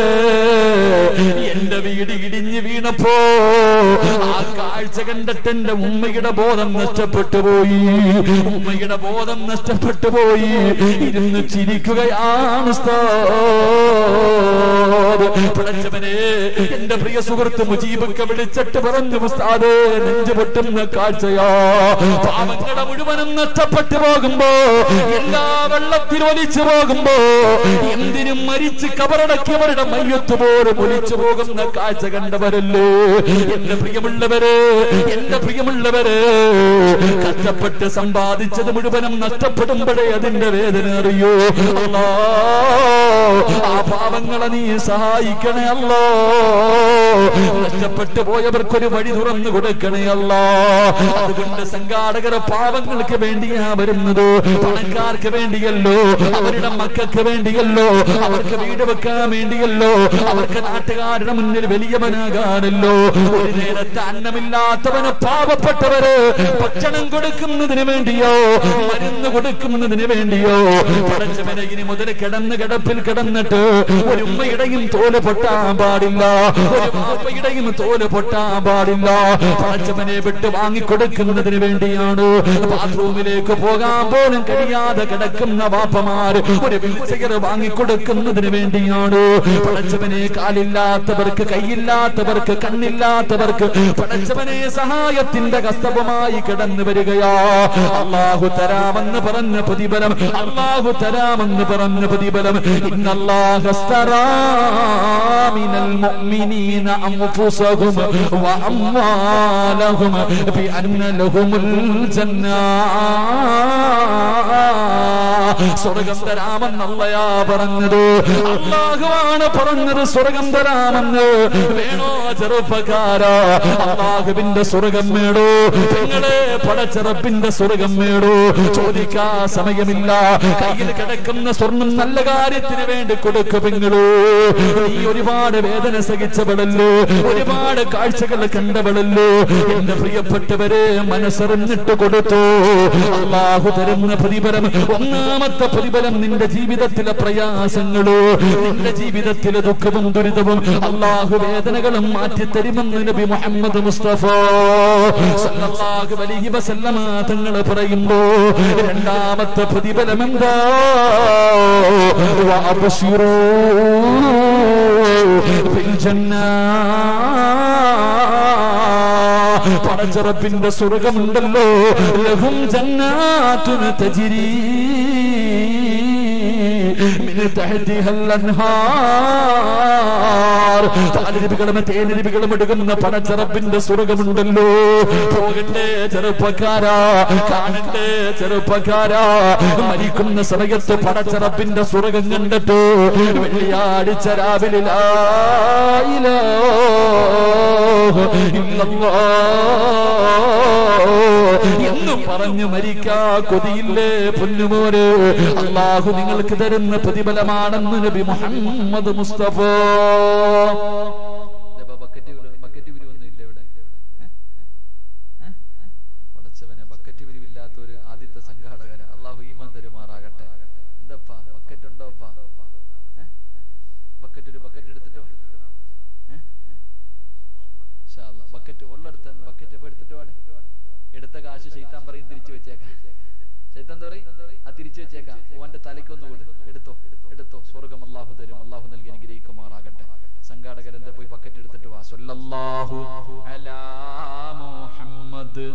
എന്റെ വീട് ഇടിഞ്ഞു വീണപ്പോ ആ കാഴ്ച കണ്ടിട്ട് എന്റെ ഉമ്മയുടെ ബോധം നഷ്ടപ്പെട്ടു പോയി ഉമ്മയുടെ ബോധം നഷ്ടപ്പെട്ടു പോയി ഇരുന്ന് ചിരിക്കുകയാണ് ഉസ്താദ് മുഹമ്മദ് പടച്ചവനെ എന്റെ പ്രിയ സുഹൃത്ത് മുജീബൊക്കെ വിളിച്ചിട്ട് പറഞ്ഞു ഉസ്താദേ നെഞ്ചു പൊട്ടുന്ന കാഴ്ചയാ പാവങ്ങളെ മുഴുവനും നഷ്ടപ്പെട്ടു പോകുമ്പോ എല്ലാ വെള്ളത്തിൽ ഒലിച്ചു പോകുമ്പോ എന്തിനും മരിച്ച് കബറടക്കിയവരുടെ മയ്യത്ത് പോലും ഒലിച്ചു പോകുന്ന കാഴ്ച കണ്ടവരല്ലേ എന്റെ പ്രിയമുള്ളവര് എന്റെ പ്രിയമുള്ളവര് കഷ്ടപ്പെട്ട് സമ്പാദിച്ചത് മുഴുവനും നഷ്ടപ്പെടുമ്പോഴേ അതിന്റെ വേദന അറിയൂ അല്ലാ ആ പാവങ്ങളെ നീ സഹായിക്കണേ അല്ലോ നഷ്ടപ്പെട്ടു പോയവർക്കൊരു വഴി തുറന്നു കൊടുക്കണേ അല്ലോ അതുകൊണ്ട് സംഘാടകർ പാവങ്ങൾക്ക് വേണ്ടിയാ വരുന്നത് പണക്കാർക്ക് വേണ്ടിയല്ലോ അവരുടെ മക്കൾക്ക് വേണ്ടിയല്ലോ അവർക്ക് വീട് വെക്കാൻ വേണ്ടിയല്ലോ അവർക്ക് നാട്ടുകാരുടെ മുന്നിൽ വലിയവനാകാനല്ലോ ഒരു നേരത്തെ അന്നമില്ലാത്തവന് പാവപ്പെട്ടവര് ഭക്ഷണം കൊടുക്കുന്നതിന് വേണ്ടിയോ മരുന്ന് കൊടുക്കുന്നതിന് വേണ്ടിയോ പടച്ചവനെ ഇനി മുതൽ കിടന്ന് കിടപ്പിൽ കിടന്നിട്ട് ഒരു ഉമ്മയുടെയും തോല് പൊട്ടാൻ പാടില്ല ഒരു മാപ്പയുടെയും തോല് പൊട്ടാൻ പാടില്ല പടച്ചവനെ വിട്ട് വാങ്ങിക്കൊടുക്കുന്നതിന് വേണ്ടിയാണ് ബാത്റൂമിലേക്ക് പോകാൻ പോലും കഴിയാതെ കിടക്കുന്ന വാപ്പമാർ ഒരു വീൽചെയർ വാങ്ങിക്കൊടുക്കുന്നതിന് വേണ്ടിയാണ് പടച്ചവനെ കാലില്ലാത്തവർക്ക് കൈയില്ലാത്തവർക്ക് കണ്ണില്ലാത്തവർക്ക് പടച്ചവനെ സഹായത്തിന്റെ കസ്തവമായി കിടന്നു വരികയാ അള്ളാഹു തരാമെന്ന് പറഞ്ഞ പ്രതിഫലം അള്ളാഹു തരാമെന്ന് പറഞ്ഞ പ്രതിഫലം ഇന്നല്ലാഹസ്തറാമിനൽ മുഅ്മിനീന അൻഫുസഹും വഅംവാലഹും ബിഅന്ന ലഹുമുൽ ജന്നാ സ്വർഗം തരാമെന്നല്ലയാ പറഞ്ഞത് അള്ളാഹുവാണ് പറഞ്ഞത് സ്വർഗം തരാമെന്ന് വേണോ ചെറുപ്പക്കാരാ അള്ളാഹുവിന്റെ സ്വർഗം വേണോ നിങ്ങളെ പടച്ചെറുപ്പിന്റെ സ്വർഗം വേണോ ചോദിക്കാ സമയമില്ല കയ്യിൽ കിടക്കുന്ന സ്വർണം നല്ല കാര്യത്തിന് വേണ്ടി കൊടുക്കുമെങ്കിലോ നീ ഒരുപാട് വേദന സഹിച്ചവളല്ലോ ഒരുപാട് കാഴ്ചകൾ കണ്ടവളല്ലോ എന്റെ പ്രിയപ്പെട്ടവരെ മനസ്സറിഞ്ഞിട്ട് കൊടുത്തു അള്ളാഹു തരുന്ന പ്രതിഫലം ഒന്നാമത്തെ പ്രതിഫലം നിന്റെ ജീവിതത്തിലെ പ്രയാസങ്ങളോ നിന്റെ ജീവിതത്തിലെ ദുഃഖവും ദുരിതവും അള്ളാഹു വേദനകളും മാറ്റിത്തരുമെന്ന് നബി മുഹമ്മദ് മുസ്തഫ സല്ലല്ലാഹു അലൈഹി വസല്ലമ തങ്ങൾ പറയുമ്പോ രണ്ടാമത്തെ പ്രതിഫലം എന്താ വഅബ്ശിറൂ ഫിൽ ജന്നാ പടച്ചറപ്പിന്റെ സ്വർഗമുണ്ടല്ലോ ലഹും ജന്നാത്തുന തജിരി من تحتها الأنهار പാലരുവികളും തേനരുവികളും എടുക്കുന്ന പടച്ചറപ്പിന്റെ സ്വർഗമുണ്ടല്ലോ പോകണ്ടേ ചെറുപ്പക്കാരാ കാണണ്ടേ ചെറുപ്പക്കാരാ മരിക്കുന്ന സമയത്ത് പടച്ചറപ്പിന്റെ സ്വർഗം കണ്ടിട്ട് വെള്ളിയാഴ്ച രാവിലെ ലായിലോ എന്നും പറഞ്ഞു മരിക്കാ കൊതിയില്ലേ പൊന്നുമോര് അള്ളാഹു നിങ്ങൾക്ക് തരുന്ന പ്രതിഫലമാണെന്ന് നബി മുഹമ്മദ് മുസ്തഫ ബക്കറ്റ് ബക്കറ്റ് പിരിവൊന്നും ഇല്ല ഇവിടെ ഏ? ഏ? പടച്ചവനെ ബക്കറ്റ് പിരിവില്ലാത്ത ഒരു ആദ്യത്തെ സംഘാടകര അള്ളാഹു ഈമാൻ തരുമാറാകട്ടെ എന്തപ്പാ ബക്കറ്റ് ഉണ്ടോപ്പാ ഏ? ബക്കറ്റ് ഒരു ബക്കറ്റ് എടുത്തിട്ടോ ഏ? ഇൻഷാ അല്ലാ. ബക്കറ്റ് ഉള്ളെടുത്ത ബക്കറ്റ് ഇപ്പൊ എടുത്തിട്ട് വാടെ എടുത്ത കാശ് ശൈത്താൻ പറയും തിരിച്ചു വെച്ചേക്കാം ശൈത്താൻ എന്താ പറയും ആ തിരിച്ചു വെച്ചേക്കാം ഓന്റെ തലയ്ക്കൊന്ന് കൊടു എടുത്തോ എടുത്തോ സ്വർഗം അള്ളാഹു തരും അള്ളാഹു നൽകി അനുഗ്രഹിക്കുമാറാകട്ടെ സംഘാടകരെന്താ പോയി ബക്കറ്റ് എടുത്തിട്ട് വാ സല്ലല്ലാഹു അലാ മുഹമ്മദ്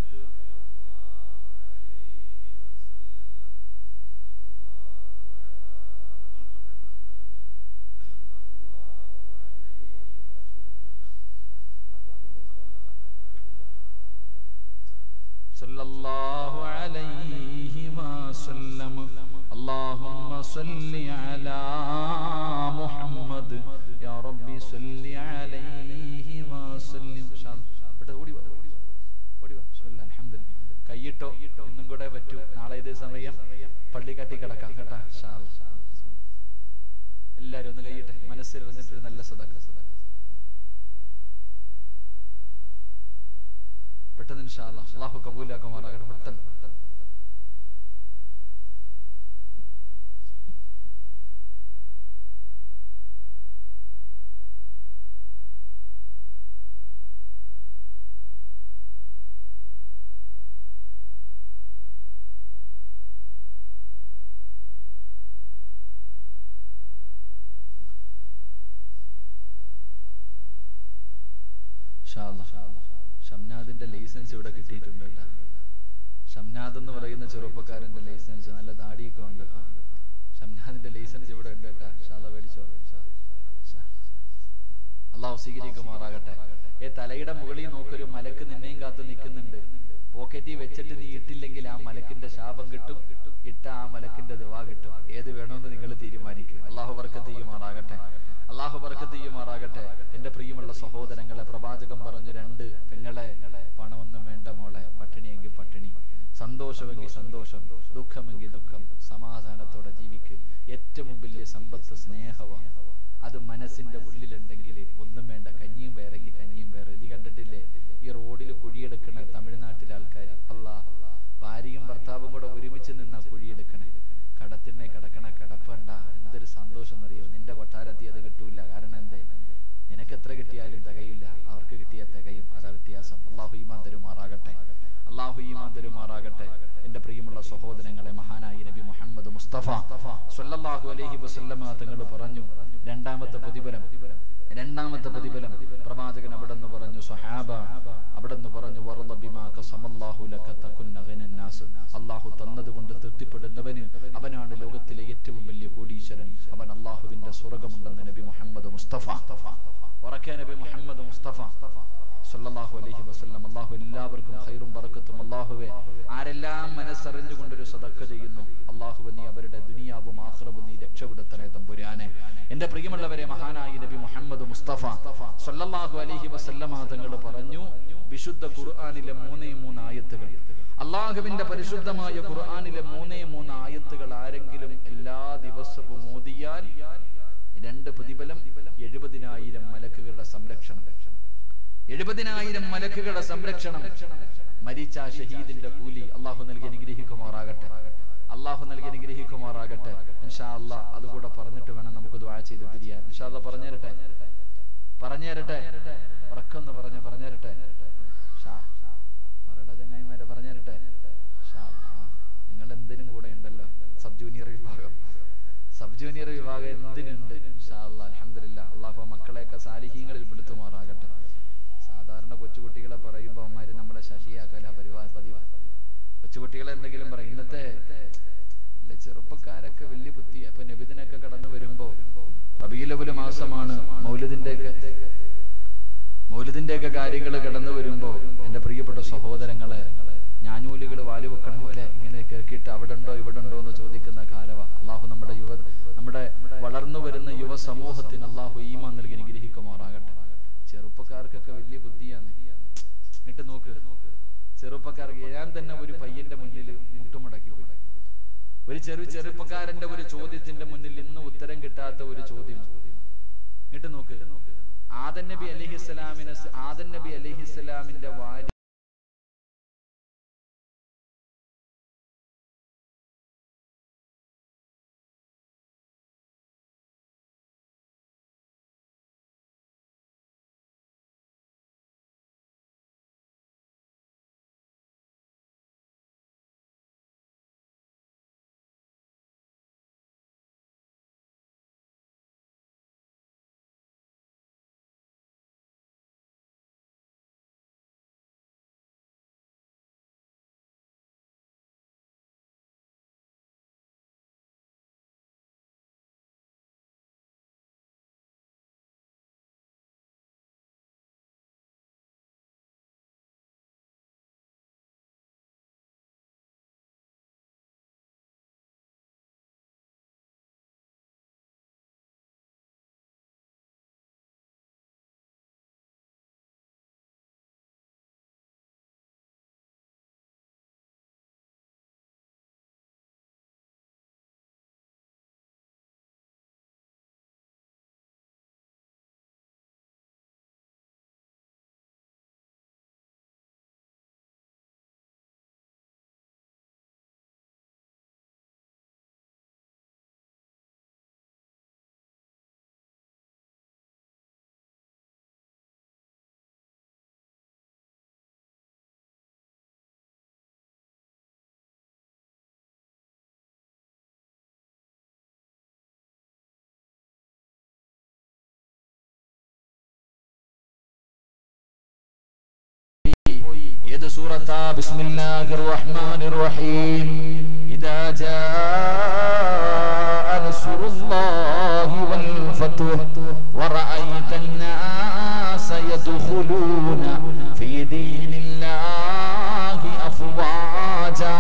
صلى الله عليه وسلم اللهم صل على محمد يا ربي صل عليه وسلم പെട്ടെന്ന് ഓടി വാ, ഓടി വാ, ഓടി വാ. ബിസ്മില്ലാ, അൽഹംദുലില്ലാ. കൈയിട്ടോ ഇന്നും കൂടെ പറ്റൂ നാളെ ഇതേ സമയം പള്ളി കട്ടി കിടക്കാം കേട്ടാ ഇൻഷാ അല്ലാ. എല്ലാരും ഒന്ന് കൈയിട്ടെ മനസ്സിൽ ഇരുന്നിട്ടൊരു നല്ല സദക്ക സദക്ക പെട്ടെന്ന് ഇൻഷാ അല്ലാ. അള്ളാഹു കബൂലാക്കുമാറാകട്ടെ പെട്ടെന്ന് പെട്ടെന്ന് ഷംനാദിന്റെ ലൈസൻസ് ഇവിടെ കിട്ടിയിട്ടുണ്ട് കേട്ടോ ഷംനാദ് എന്ന് പറയുന്ന ചെറുപ്പക്കാരന്റെ ലൈസൻസ് നല്ല താടിയൊക്കെ ഉണ്ട് ആ. ഷംനാദിന്റെ ലൈസൻസ് ഇവിടെ ഉണ്ട് കേട്ടാ ഷാല മേടിച്ചോ ഷാ. ഷാ. അള്ളാഹു സ്വീകരിക്കുമാറാകട്ടെ ഏ തലയുടെ മുകളിൽ നോക്കൊരു മലക്ക് നിന്നെയും കാത്ത് നിൽക്കുന്നുണ്ട് പോക്കറ്റിൽ വെച്ചിട്ട് നീ ഇട്ടില്ലെങ്കിൽ ആ മലക്കിന്റെ ശാപം കിട്ടും ഇട്ട ആ മലക്കിന്റെ ദുവാ കിട്ടും ഏത് വേണമെന്ന് നിങ്ങൾ തീരുമാനിക്കും അള്ളാഹു വർക്കത്ത് ചെയ്യുമാറാകട്ടെ അള്ളാഹു വർക്കത്ത് ചെയ്യുമാറാകട്ടെ എന്റെ പ്രിയമുള്ള സഹോദരങ്ങളെ പ്രവാചകം പറഞ്ഞു രണ്ട് പെങ്ങളെ പണമൊന്നും വേണ്ട മോളെ പട്ടിണിയെങ്കിൽ പട്ടിണി സന്തോഷമെങ്കിൽ സന്തോഷം ദുഃഖമെങ്കിൽ ദുഃഖം സമാധാനത്തോടെ ജീവിക്ക് ഏറ്റവും വലിയ സമ്പത്ത് സ്നേഹമാണ് അത് മനസ്സിന്റെ ഉള്ളിലുണ്ടെങ്കിൽ ഒന്നും വേണ്ട കഞ്ഞിയും വേറെങ്കിൽ കഞ്ഞിയും വേറെ ഇത് കണ്ടിട്ടില്ലേ ഈ റോഡിൽ കുഴിയെടുക്കണ തമിഴ്നാട്ടിലെ ആൾക്കാർ അല്ലാ ഭാര്യയും ഭർത്താവും കൂടെ ഒരുമിച്ച് നിന്നാ കുഴിയെടുക്കണേ കടത്തിണ്ണെ കിടക്കണ കിടപ്പണ്ട എന്തൊരു സന്തോഷം എന്നറിയോ നിന്റെ കൊട്ടാരത്തി അത് കിട്ടൂല കാരണം എന്തേ നിനക്ക് എത്ര കിട്ടിയാലും തികയില്ല അവർക്ക് കിട്ടിയ തികയും അതാ വ്യത്യാസം അള്ളാഹു ഈമാൻ തരുമാറാകട്ടെ അള്ളാഹു ഈമാൻ തരുമാറാകട്ടെ എന്റെ പ്രിയമുള്ള സഹോദരങ്ങളെ മഹാനായി നബി മുഹമ്മദ് മുസ്തഫ സ്വല്ലല്ലാഹു അലൈഹി വസല്ലമ തങ്ങൾ പറഞ്ഞു രണ്ടാമത്തെ പ്രതിഫലം രണ്ടാമത്തെ പ്രതിഫലം പ്രവാചകൻ അവിടെ നിന്ന് പറഞ്ഞു സ്വഹാബ അവിടെ നിന്ന് പറഞ്ഞു വറള ബിമാ ഖസമല്ലാഹു ലക തകുന്ന ഗനൻ നാസ് അല്ലാഹു തന്നതുകൊണ്ട് തൃപ്തിപ്പെടുന്നവന് അവനാണ് ലോകത്തിലെ ഏറ്റവും വലിയ കോടീശ്വരൻ അവൻ അല്ലാഹുവിന്റെ സ്വർഗ്ഗമുണ്ടെന്ന് നബി മുഹമ്മദ് മുസ്തഫ ഉറക്കെ നബി മുഹമ്മദ് മുസ്തഫ സല്ലല്ലാഹു അലൈഹി വസല്ലം അല്ലാഹു എല്ലാവർക്കും ഖൈറും ബറക്കത്തും അല്ലാഹുവേ ആരെല്ലാം മനസ്സറിഞ്ഞുകൊണ്ടൊരു സദക്ക ചെയ്യുന്നു അല്ലാഹുവേ നീ അവരുടെ ദുനിയാവും ആഖിറവും നീ രക്ഷപ്പെടുത്തണേ തമ്പുരാനെ എന്റെ പ്രിയമുള്ളവരെ മഹാനായ നബി മുഹമ്മദ് മുസ്തഫ സല്ലല്ലാഹു അലൈഹി വസല്ലമ തങ്ങൾ പറഞ്ഞു വിശുദ്ധ ഖുർആനിലെ മൂന്നേ മൂന്ന് ആയത്തുകൾ അള്ളാഹുവിന്റെ പരിശുദ്ധമായ ഖുർആനിലെ മൂന്നേ മൂന്ന് ആയത്തുകൾ ആരെങ്കിലും എല്ലാ ദിവസവും ഓതിയാൽ രണ്ട് പ്രതിഫലം എഴുപതിനായിരം മലക്കുകളുടെ സംരക്ഷണം എഴുപതിനായിരം മലക്കുകളുടെ സംരക്ഷണം മരിച്ച ആ ഷഹീദിന്റെ കൂലി അള്ളാഹു നൽകി അനുഗ്രഹിക്കുമാറാകട്ടെ അള്ളാഹു നൽകി അനുഗ്രഹിക്കുമാറാകട്ടെ ഇൻഷാ അല്ലാ അതുകൂടെ പറഞ്ഞിട്ട് വേണം നമുക്ക് ദ്വാ ചെയ്ത് പിരിയാൻ ഇൻഷാ അല്ലാ പറഞ്ഞു തരട്ടെ പറഞ്ഞു തരട്ടെ ഉറക്കൊന്ന് പറഞ്ഞ പറഞ്ഞു തരട്ടെ ഷാ പറയട ചങ്ങായിമാരെ പറഞ്ഞു തരട്ടെ ഷാ ആ, നിങ്ങൾ എന്തിനും കൂടെ ഉണ്ടല്ലോ സബ് ജൂനിയർ വിഭാഗം സബ് ജൂനിയർ വിഭാഗം എന്തിനുണ്ട് ഇൻഷാ അല്ലാ അൽഹംദുലില്ലാ അള്ളാഹു ആ മക്കളെയൊക്കെ സാലിഹീങ്ങളിൽ പെടുത്തുമാറാകട്ടെ സാധാരണ കൊച്ചുകുട്ടികളെ പറയുമ്പോൾ അവന്മാര് നമ്മളെ ശശിയാക്കല പരിപാടി പതിവ് കൊച്ചുകുട്ടികളെ എന്തെങ്കിലും പറയും ഇന്നത്തെ ഇല്ല ചെറുപ്പക്കാരൊക്കെ വലിയ ബുദ്ധി അപ്പൊ നബിദിനൊക്കെ കടന്നു വരുമ്പോ റബീലവുല് മാസമാണ് മൗലിദിന്റെ ഒക്കെ മൗലിദിന്റെ ഒക്കെ കാര്യങ്ങൾ കടന്നു വരുമ്പോ എന്റെ പ്രിയപ്പെട്ട സഹോദരങ്ങളെ ഞാനൂലുകൾ വാലു വെക്കണ പോലെ ഇങ്ങനെ കേൾക്കിയിട്ട് അവിടെ ഉണ്ടോ ഇവിടെ ഉണ്ടോ എന്ന് ചോദിക്കുന്ന കാലവാ അള്ളാഹു നമ്മുടെ യുവ നമ്മുടെ വളർന്നു വരുന്ന യുവ സമൂഹത്തിന് അള്ളാഹു ഈമാൻ നൽകി അനുഗ്രഹിക്കുമാറാകട്ടെ ചെറുപ്പക്കാർക്കൊക്കെ വലിയ ബുദ്ധിയാണ് എന്നിട്ട് നോക്ക് ചെറുപ്പക്കാർക്ക് ഞാൻ തന്നെ ഒരു പയ്യന്റെ മുന്നിൽ മുട്ടുമടക്കി പോയി ഒരു ചെറു ചെറുപ്പക്കാരന്റെ ഒരു ചോദ്യത്തിന്റെ മുന്നിൽ ഇന്ന് ഉത്തരം കിട്ടാത്ത ഒരു ചോദ്യം എന്നിട്ട് നോക്ക് ആദൻ നബി അലഹിസ്സലാമിന് ആദൻ നബി അലഹിസ്സലാമിന്റെ വാരി സൂറത്ത ബിസ്മില്ലാഹിർ റഹ്മാനിർ റഹീം ഇദാ ജാഅ നസ്റുല്ലാഹി വൽ ഫത്ഹ് വറഅയ്ത الناس يدخلون في دين الله أفواجا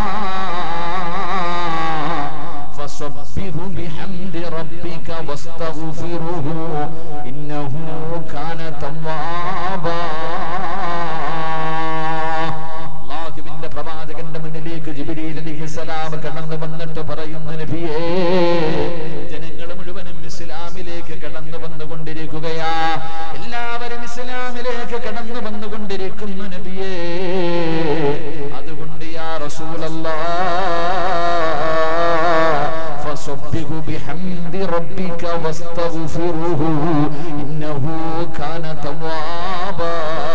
فصبه بحمد ربك واستغفره إنه كان توابا അള്ളാഹുവിന്റെ പ്രവാചകന്റെ മുന്നിലേക്ക് ജിബ്രീൽ അലൈഹിസ്സലാം കടന്നു വന്നിട്ട് പറയുന്നു നബിയേ ജനങ്ങൾ മുഴുവനും ഇസ്ലാമിലേക്ക് കടന്നു വന്നുകൊണ്ടിരിക്കുകയാ എല്ലാവരും ഇസ്ലാമിലേക്ക് കടന്നു വന്നുകൊണ്ടിരിക്കുന്നു നബിയേ അതുകൊണ്ട് യാ റസൂലല്ലാഹ് فصبه بحمد ربك واستغفره إنه كان توابا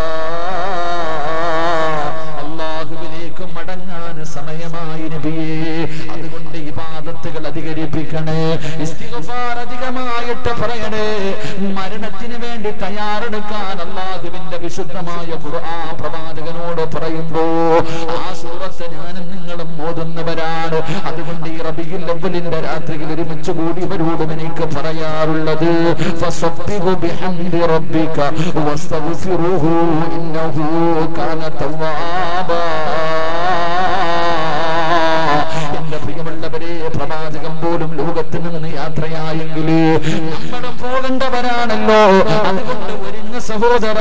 അള്ളാഹുവിലേക്ക് മടങ്ങാൻ സമയമായി നബിയേ അതുകൊണ്ട് ഇബാദത്തുകൾ അധികരിപ്പിക്കണേ ഇസ്തിഗ്ഫാർ അധികമായിട്ട് പറയണേ മരണത്തിന് വേണ്ടി തയ്യാറെടുക്കാൻ അള്ളാഹുവിന്റെ വിശുദ്ധമായ ഖുർആൻ പ്രവാചകനോട് പറയുമ്പോ ആ സൂറത്ത് ഞാനും നിങ്ങളും ഓതുന്നവരാണ് അതുകൊണ്ട് ഈ റബിയിൽ അവലിന്റെ രാത്രിയിൽ ഒരുമിച്ച് കൂടി ഇവരോടും എനിക്ക് പറയാറുള്ളത് ഫസബ്ബിഹു ബിഹംദി റബ്ബിക വസ്തഗ്ഫിറുഹു ഇന്നഹു കാന തവ്വാബാ എന്റെ പ്രിയമുള്ളവരെ പ്രവാചകം പോലും ലോകത്ത് നിന്ന് യാത്രയായെങ്കിൽ നമ്മളും പോകേണ്ടവരാണല്ലോ അതുകൊണ്ട് ഒരുങ്ങ സഹോദര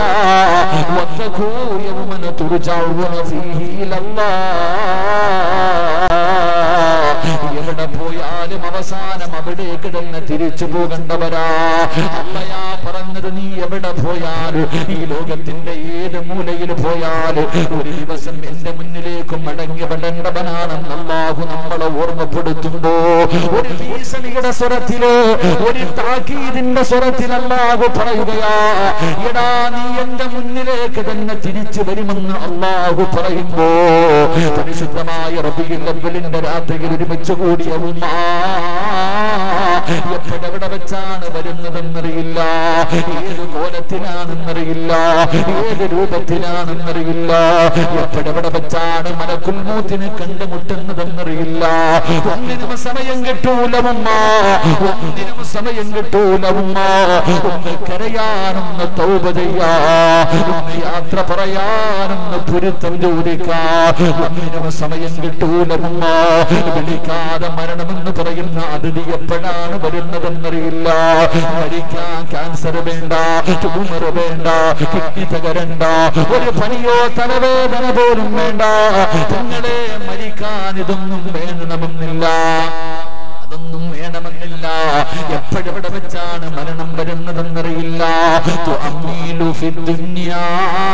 എവിടെ പോയാലും അവസാനം അവിടേക്ക് തന്നെ തിരിച്ചു പോകേണ്ടവരാ അല്ലയാ പറഞ്ഞത് നീ എവിടെ പോയാലും ഈ ലോകത്തിന്റെ ഏത് മൂലയിൽ പോയാലും ഒരു ദിവസം എന്റെ മുന്നിലേക്ക് മടങ്ങി വിടേണ്ടവനാണെന്ന് അള്ളാഹു നമ്മളെ ഓർമ്മപ്പെടുത്തുമ്പോ ഒരു ഭീഷണിയുടെ സ്വരത്തില് ഒരു താക്കീതിന്റെ സ്വരത്തിൽ അള്ളാഹു പറയുകയാ എടാ നീ എന്റെ മുന്നിലേക്ക് തന്നെ തിരിച്ചു വരുമെന്ന് അള്ളാഹു പറയുമ്പോ പരിശുദ്ധമായ റബിയിൽ അവലിന്റെ രാത്രിയിൽ ഒരുമിച്ച് കൂടിയ ഉമ്മ എപ്പോഴെവിടെ വെച്ചാണ് വരുന്നതെന്നറിയില്ല ഏത് കോലത്തിലാണെന്നറിയില്ല ഏത് രൂപത്തിലാണെന്നറിയില്ല എപ്പോഴെവിടെ വെച്ചാണ് മലക്കുൽമൂത്തിനെ കണ്ടുമുട്ടുന്നതെന്നറിയില്ല ഒന്നിനും സമയം കിട്ടൂല ഉമ്മ ഒന്നിനും സമയം കിട്ടൂല ഉമ്മ ഒന്ന് കരയാനൊന്ന് തൗബ ചെയ്യാ ഒന്ന് യാത്ര പറയാനൊന്ന് പൊരുത്തം ചോദിക്കാ ഒന്നിനും സമയം കിട്ടൂല ഉമ്മ വിളിക്കാതെ മരണമെന്ന് പറയുന്ന അതിഥി എപ്പോഴാണ് വരുന്നതെന്നറിയില്ല മരിക്കാൻ ക്യാൻസർ വേണ്ട ട്യൂമർ വേണ്ട കിഡ്നി തകരണ്ട ഒരു പനിയോ തലവേദന പോലും വേണ്ട നിങ്ങളെ മരിക്കാൻ ഇതൊന്നും വേണമെന്നില്ല അതൊന്നും വേണമെന്നില്ല എപ്പോഴെവിടെ വെച്ചാണ് മരണം വരുന്നതെന്നറിയില്ല തുഅമ്മീലു ഫിദ്ദുന്യാ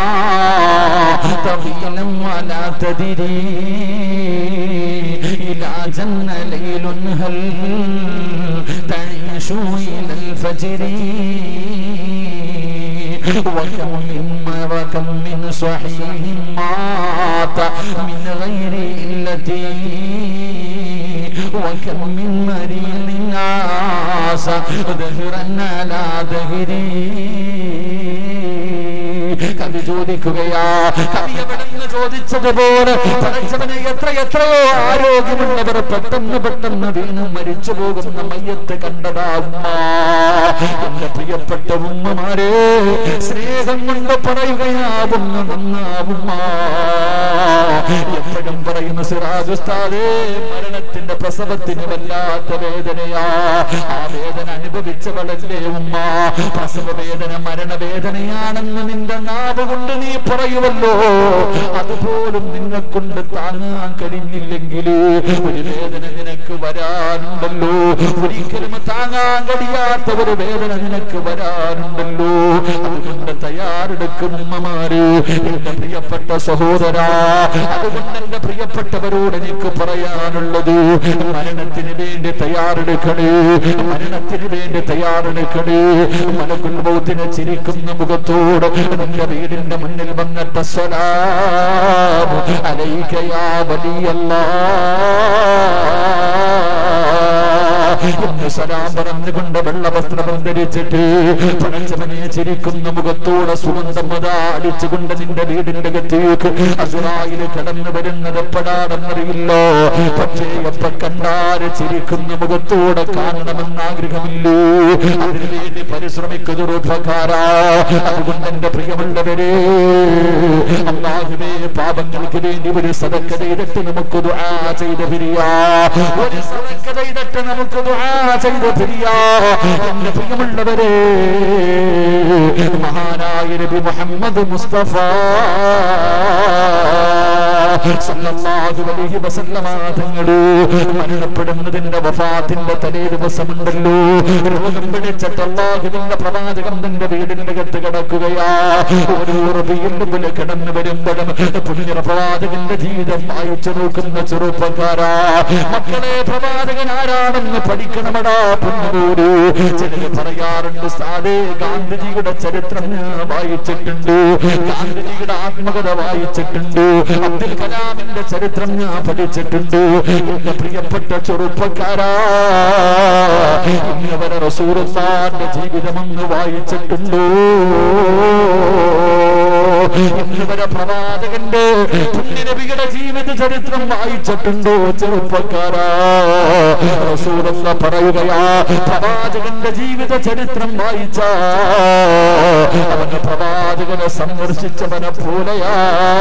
തവീലം വലാ തദിരി ഇലാ ജന്ന ലൈലുൻ ഹൽ തഈശു ഇലൽ ഫജ്രി وكم من وكم من صحيح مات من غير علة وكم من مريض عاش دهرا على دهري കവി ചോദിക്കുകയാ കവി എവിടെന്ന് ചോദിച്ചതുപോലെ പഠിച്ചവനെ എത്ര എത്രയോ ആരോഗ്യമുള്ളവർ പെട്ടെന്ന് പെട്ടെന്ന് വീണ് മരിച്ചു പോകുന്ന മയ്യത്ത് കണ്ടതാ ഉമ്മ എന്റെ പ്രിയപ്പെട്ട ഉമ്മമാരെ സ്നേഹം കൊണ്ട് പറയുകയാവുന്ന നന്നാവുമ്മ എപ്പോഴും പറയുന്ന സിറാജ് ഉസ്താദേ മരണത്തിന്റെ പ്രസവത്തിന് വല്ലാത്ത വേദനയാ ആ വേദന അനുഭവിച്ചവളല്ലേ ഉമ്മ പ്രസവ വേദന മരണവേദനയാണെന്ന് നിന്റെ നാവ് കൊണ്ട് നീ പറയുമല്ലോ അതുപോലും നിന്നെ കൊണ്ട് താങ്ങാൻ കഴിഞ്ഞില്ലെങ്കിൽ ഒരു വേദന നിനക്ക് വരാനുണ്ടല്ലോ ഒരിക്കലും താങ്ങാൻ കഴിയാത്ത ഒരു വേദന നിനക്ക് വരാനുണ്ടല്ലോ അതുകൊണ്ട് തയ്യാറെടുക്കും ഉമ്മമാര് എന്റെ പ്രിയപ്പെട്ട സഹോദരാ അതുകൊണ്ട് എന്റെ പ്രിയപ്പെട്ടവരോട് എനിക്ക് പറയാനുള്ളത് മരണത്തിന് വേണ്ടി തയ്യാറെടുക്കണേ മരണത്തിന് വേണ്ടി തയ്യാറെടുക്കണേ മലക്കുൽ മൗത്തിനെ ചിരിക്കുന്ന മുഖത്തോട് നിന്റെ വീടിന്റെ മുന്നിൽ വന്നിട്ട് സ്വലാം അലൈക യാ വലിയല്ലാ എന്ന് സലാം പറഞ്ഞുകൊണ്ട് വെള്ള വസ്ത്രം ധരിച്ചിട്ട് പടച്ചവനെ ചിരിക്കുന്ന മുഖത്തോടെ സുഗന്ധം അതാ അടിച്ചുകൊണ്ട് നിന്റെ വീടിന്റെ അകത്തേക്ക് അസുറായിൽ കടന്നു വരുന്നത് എപ്പോഴാണെന്നറിയില്ലോ പക്ഷേ എപ്പ കണ്ടാല് ചിരിക്കുന്ന മുഖത്തോടെ കാണണമെന്ന് ആഗ്രഹമില്ലോ അതിനുവേണ്ടി പരിശ്രമിക്കുന്ന ചെറുപ്പക്കാരാ അതുകൊണ്ട് എന്റെ പ്രിയമുള്ളവരെ അള്ളാഹുവേ പാപങ്ങൾക്ക് വേണ്ടി ഒരു സദക്ക ചെയ്തിട്ട് നമുക്ക് ദുആ ചെയ്ത് പിരിയാ ഒരു സദക്ക ചെയ്തിട്ട് നമുക്ക് ദുആ ചെയ്ത് പിരിയാ എന്റെ പ്രിയമുള്ളവരെ മഹാനായ നബി മുഹമ്മദ് മുസ്തഫ സല്ലല്ലാഹു അലൈഹി വസല്ലമ തങ്ങള് മരണപ്പെടുന്നതിന്റെ വഫാത്തിന്റെ തലേ ദിവസമുണ്ടല്ലോ രോഗം പിടിച്ചിട്ട് അള്ളാഹുവിന്റെ പ്രവാചകം തന്റെ വീടിന്റെ അകത്ത് കിടക്കുകയാ ഓരോ റബിയിൽ കിടന്നു വരുമ്പോഴും പുണ്യ പ്രവാചകന്റെ ജീവിതം വായിച്ചു നോക്കുന്ന ചെറുപ്പക്കാരാ മക്കളെ പ്രവാചകൻ ആരാണെന്ന് പഠിക്കണമടാ പുണ്യനൂര് ചിലര് പറയാറുണ്ട് സാധേ ഗാന്ധിജിയുടെ ചരിത്രം ഞാൻ വായിച്ചിട്ടുണ്ട് ഗാന്ധിജിയുടെ ആത്മകഥ വായിച്ചിട്ടുണ്ട് അബ്ദുൽ കലാമിന്റെ ചരിത്രം ഞാൻ പഠിച്ചിട്ടുണ്ട് എന്റെ പ്രിയപ്പെട്ട ചെറുപ്പക്കാരാ ഇന്നവരെ റസൂറുള്ളാന്റെ ജീവിതമൊന്ന് വായിച്ചിട്ടുണ്ടോ ഇന്നവരെ പ്രവാചകന്റെ പുണ്യനബിയുടെ ജീവിത ചരിത്രം വായിച്ചിട്ടുണ്ടോ ചെറുപ്പക്കാരാ റസൂലുള്ള പറയുകയാ പ്രവാചകന്റെ ജീവിത ചരിത്രം വായിച്ച അവന്റെ പ്രവാചകനെ സന്ദർശിച്ചവനെ പോലെയാ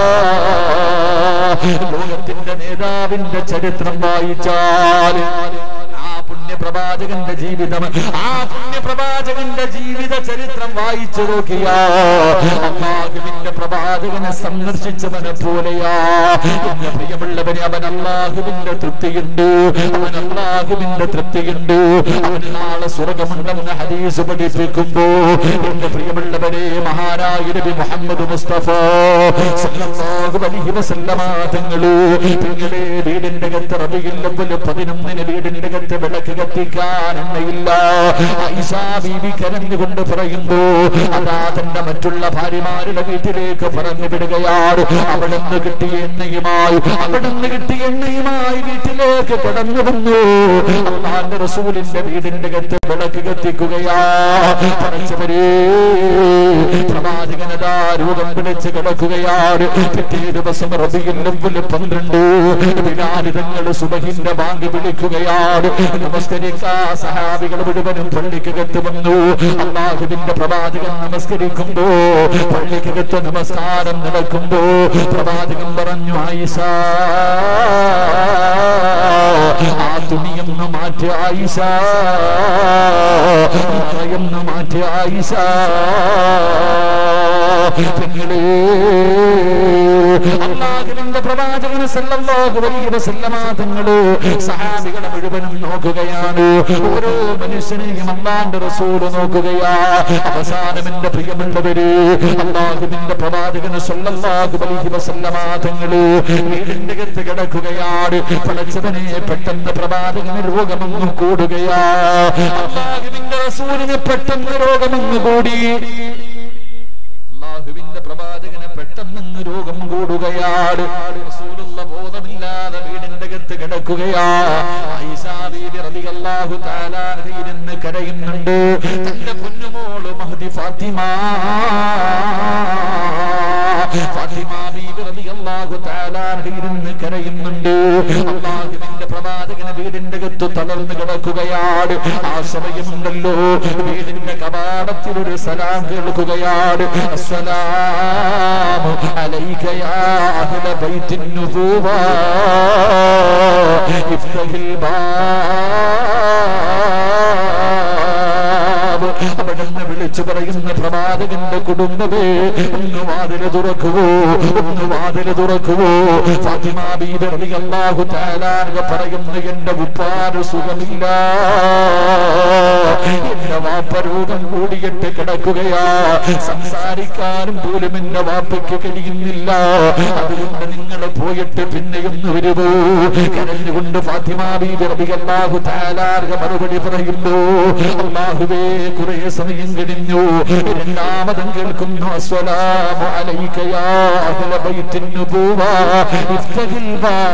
ലോകത്തിന്റെ നേതാവിന്റെ ചരിത്രം വായിച്ചാൽ ആ പുണ്യപ്രവാചകന്റെ ജീവിതം ആ പുണ്യപ്രവാചകന്റെ ജീവിത ചരിത്രം വായിച്ചു നോക്കിയാ അള്ളാഹുവിന്റെ പ്രവാചകനെ സന്ദർശിച്ചവനെ പോലെയാ എന്റെ പ്രിയമുള്ളവനെ അവൻ അള്ളാഹുവിന്റെ തൃപ്തിയുണ്ട് അവൻ അള്ളാഹുവിന്റെ തൃപ്തിയുണ്ട് അവന് നാളെ സ്വർഗമുണ്ടെന്ന് ഹദീസ് പഠിപ്പിക്കുമ്പോ എന്റെ പ്രിയമുള്ളവരെ മഹാനായ നബി മുഹമ്മദ് മുസ്തഫ സല്ലല്ലാഹു അലൈഹി വസല്ലമ തങ്ങള് നിങ്ങളെ വീടിന്റെ അകത്ത് റബിയിൽ പതിനൊന്നിന് വീടിന്റെ അകത്ത് വിളക്ക് കത്തിക്കാൻ എണ്ണയില്ല ഐഷാ ബീവി കരഞ്ഞുകൊണ്ട് പറയുന്നു അതാ തന്റെ മറ്റുള്ള ഭാര്യമാരുടെ വീട്ടിലേക്ക് പറഞ്ഞു വിടുകയാണ് അവിടുന്ന് കിട്ടിയ എണ്ണയുമായി അവിടുന്ന് കിട്ടിയ എണ്ണയുമായി വീട്ടിലേക്ക് കടന്നു വന്നു അള്ളാന്റെ റസൂലിന്റെ വീടിന്റെ അകത്ത് വിളക്ക് കത്തിക്കുകയാ പറച്ചവരേ പ്രവാചകനതാ രൂപം പിടിച്ച് കിടക്കുകയാണ് പിറ്റേ ദിവസം റബിയിൽ പന്ത്രണ്ട് വിരാലിതങ്ങൾ സുബഹിന്റെ ബാങ്ക് വിളിക്കുകയാണ് നമസ്കരിക്കാ സഹാബികൾ മുഴുവനും പള്ളിക്കകത്ത് വന്നു അള്ളാഹുവിന്റെ പ്രവാചകൻ നമസ്കരിക്കുമ്പോ പള്ളിക്കകത്ത് നമസ്കാരം നടക്കുമ്പോ പ്രവാചകൻ പറഞ്ഞു ആയിഷ ആ തുണിയൊന്ന് മാറ്റി ആയിഷ മറയൊന്ന് മാറ്റി ആയിഷ പെങ്ങളേ അള്ളാഹുവിന്റെ പ്രവാചകന് സല്ലല്ലാഹു അലൈഹി വസല്ലമ തങ്ങള് സഹാബികളെ മുഴുവനും നോക്കുകയാണ് ഓരോ മനുഷ്യനെയും അള്ളാന്റെ റസൂല് നോക്കുകയാ അവസാനം എന്റെ പ്രിയമുള്ളവര് അള്ളാഹുവിന്റെ പ്രവാചകന് സല്ലല്ലാഹു അലൈഹി വസല്ലമ തങ്ങള് വീടിന്റെ അകത്ത് കിടക്കുകയാണ് പടച്ചവനെ പെട്ടെന്ന് പ്രവാചകന് രോഗമങ്ങ് കൂടുകയാ അള്ളാഹുവിന്റെ റസൂലിന് പെട്ടെന്ന് രോഗമങ്ങ് കൂടി അള്ളാഹുവിന്റെ പ്രവാചകനെ പെട്ടെന്ന് രോഗം കൂടുകയാണ് റസൂലുള്ള ബോധമില്ലാതെ വീടിന്റെ അകത്ത് കിടക്കുകയാ ആയിഷാ ബീബി റളിയല്ലാഹു തആല ഇരുന്ന് കരയുന്നുണ്ട് തന്റെ കുഞ്ഞുമോള് മഹദി ഫാത്തിമ ഫാത്തിമ ബീബി റളിയല്ലാഹു തആല ഇരുന്ന് കരയുന്നുണ്ട് അള്ളാഹുവിന്റെ പ്രവാചകനെ വീടിന്റെ അകത്ത് തളർന്ന് കിടക്കുകയാണ് ആ സമയമുണ്ടല്ലോ വീടിന്റെ കവാടത്തിൽ ഒരു സലാം കേൾക്കുകയാണ് അസ്സലാമു അലൈക യാ അഹ്ല ബൈത്തിൻ നുബുവ ഇഫ്തഹിൽ ബാബ് അവിടുന്ന് വിളിച്ചു പറയുന്ന പ്രവാചകന്റെ കുടുംബമേ ഒന്ന് വാതില് തുറക്കുവോ ഒന്ന് വാതില് തുറക്കുവോ ഫാത്തിമ ബീബി റളിയല്ലാഹു തആല പറയുന്നു എന്റെ ഉപ്പാന് സുഖമില്ല എന്റെ വാപ്പ രോഗം കൂടിയിട്ട് കിടക്കുകയാ സംസാരിക്കാനും പോലും എന്റെ വാപ്പയ്ക്ക് കഴിയുന്നില്ല അതുകൊണ്ട് നിങ്ങൾ പോയിട്ട് പിന്നെയൊന്ന് വരുമോ കരഞ്ഞുകൊണ്ട് ഫാത്തിമ ബീബി റളിയല്ലാഹു തആല മറുപടി പറയുന്നു അള്ളാഹുവേ കുറെ സമയം കഴിഞ്ഞു പറഞ്ഞു രണ്ടാമതും കേൾക്കുന്നു അസ്സലാമു അലൈക യാ അഹ്ല ബൈത്തിൻ നുബുവ ഇഫ്തഹിൽ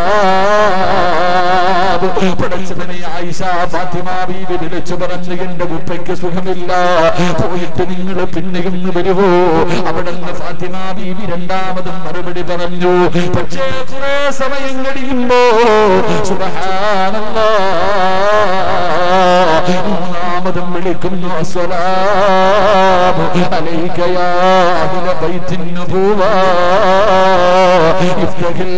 ബാബ് പടച്ചവനെ ആയിഷ ഫാത്തിമ ബീവി വിളിച്ചു പറഞ്ഞു എന്റെ ഉപ്പയ്ക്ക് സുഖമില്ല പോയിട്ട് നിങ്ങൾ പിന്നെയും വരുവോ അവിടെ നിന്ന് ഫാത്തിമ ബീവി രണ്ടാമതും മറുപടി പറഞ്ഞു പക്ഷേ കുറെ സമയം കഴിയുമ്പോ സുബ്ഹാനല്ലാ മൂന്നാമതും വിളിക്കുന്നു അസ്സലാമു അലൈക യാ അഹ്ല ബൈത്തിൻ നുബുവ ഇഫ്തഹിൽ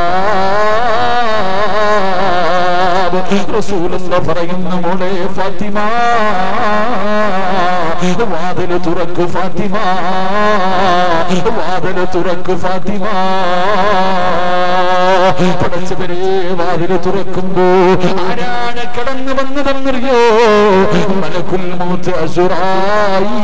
ബാബ് റസൂലുള്ള പറയുന്ന മോളെ ഫാത്തിമ വാതില് തുറക്കു ഫാത്തിമ വാതില് തുറക്കു ഫാത്തിമ പടച്ചവരെ വാതില് തുറക്കുമ്പോ ആരാണ് കടന്നു വന്നതെന്നറിയോ മലക്കുൽ മൗത്ത് അസുറായി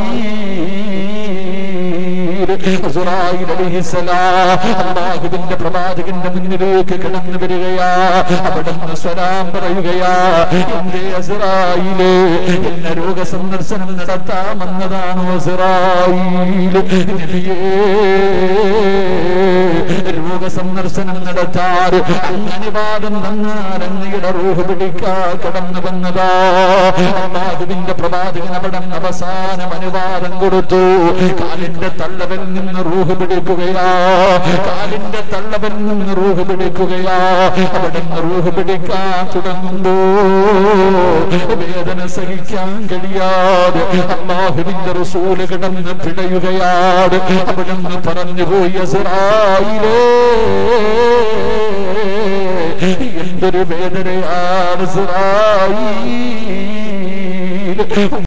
അസുറായിൽ അലൈഹിസ്സലാം അല്ലാഹുവിന്റെ പ്രവാചകന്റെ മുന്നിലേക്ക് കടന്നു വരികയാ അവിടുന്ന് സ്വലാം പറയുകയാ എന്റെ അസുറായില് എന്നെ രോഗസന്ദർശനം നടത്താമെന്നതാണ് അസുറായിൽ നബിയേ രോഗസന്ദർശനം നടത്താറ് അങ്ങനെ വാദം തന്നാൽ അങ്ങയുടെ റൂഹ് പിടിക്കാ കടന്നു വന്നതാ അള്ളാഹുവിന്റെ പ്രവാചകൻ അവിടെ അവസാനം അനുവാദം കൊടുത്തു കാലിന്റെ തള്ളവൻ നിന്ന് റൂഹ് പിടിക്കുകയാ കാലിന്റെ തള്ളവൻ നിന്ന് റൂഹ് പിടിക്കുകയാ അവിടെ നിന്ന് റൂഹ് പിടിക്കാൻ തുടങ്ങുമ്പോ വേദന സഹിക്കാൻ കഴിയാതെ അള്ളാഹുവിന്റെ റസൂല് കിടന്ന് പിടയുകയാണ് അവിടെ നിന്ന് പറഞ്ഞു പോയി അസറായിലേ എന്തൊരു വേദനയാണ് സിറായി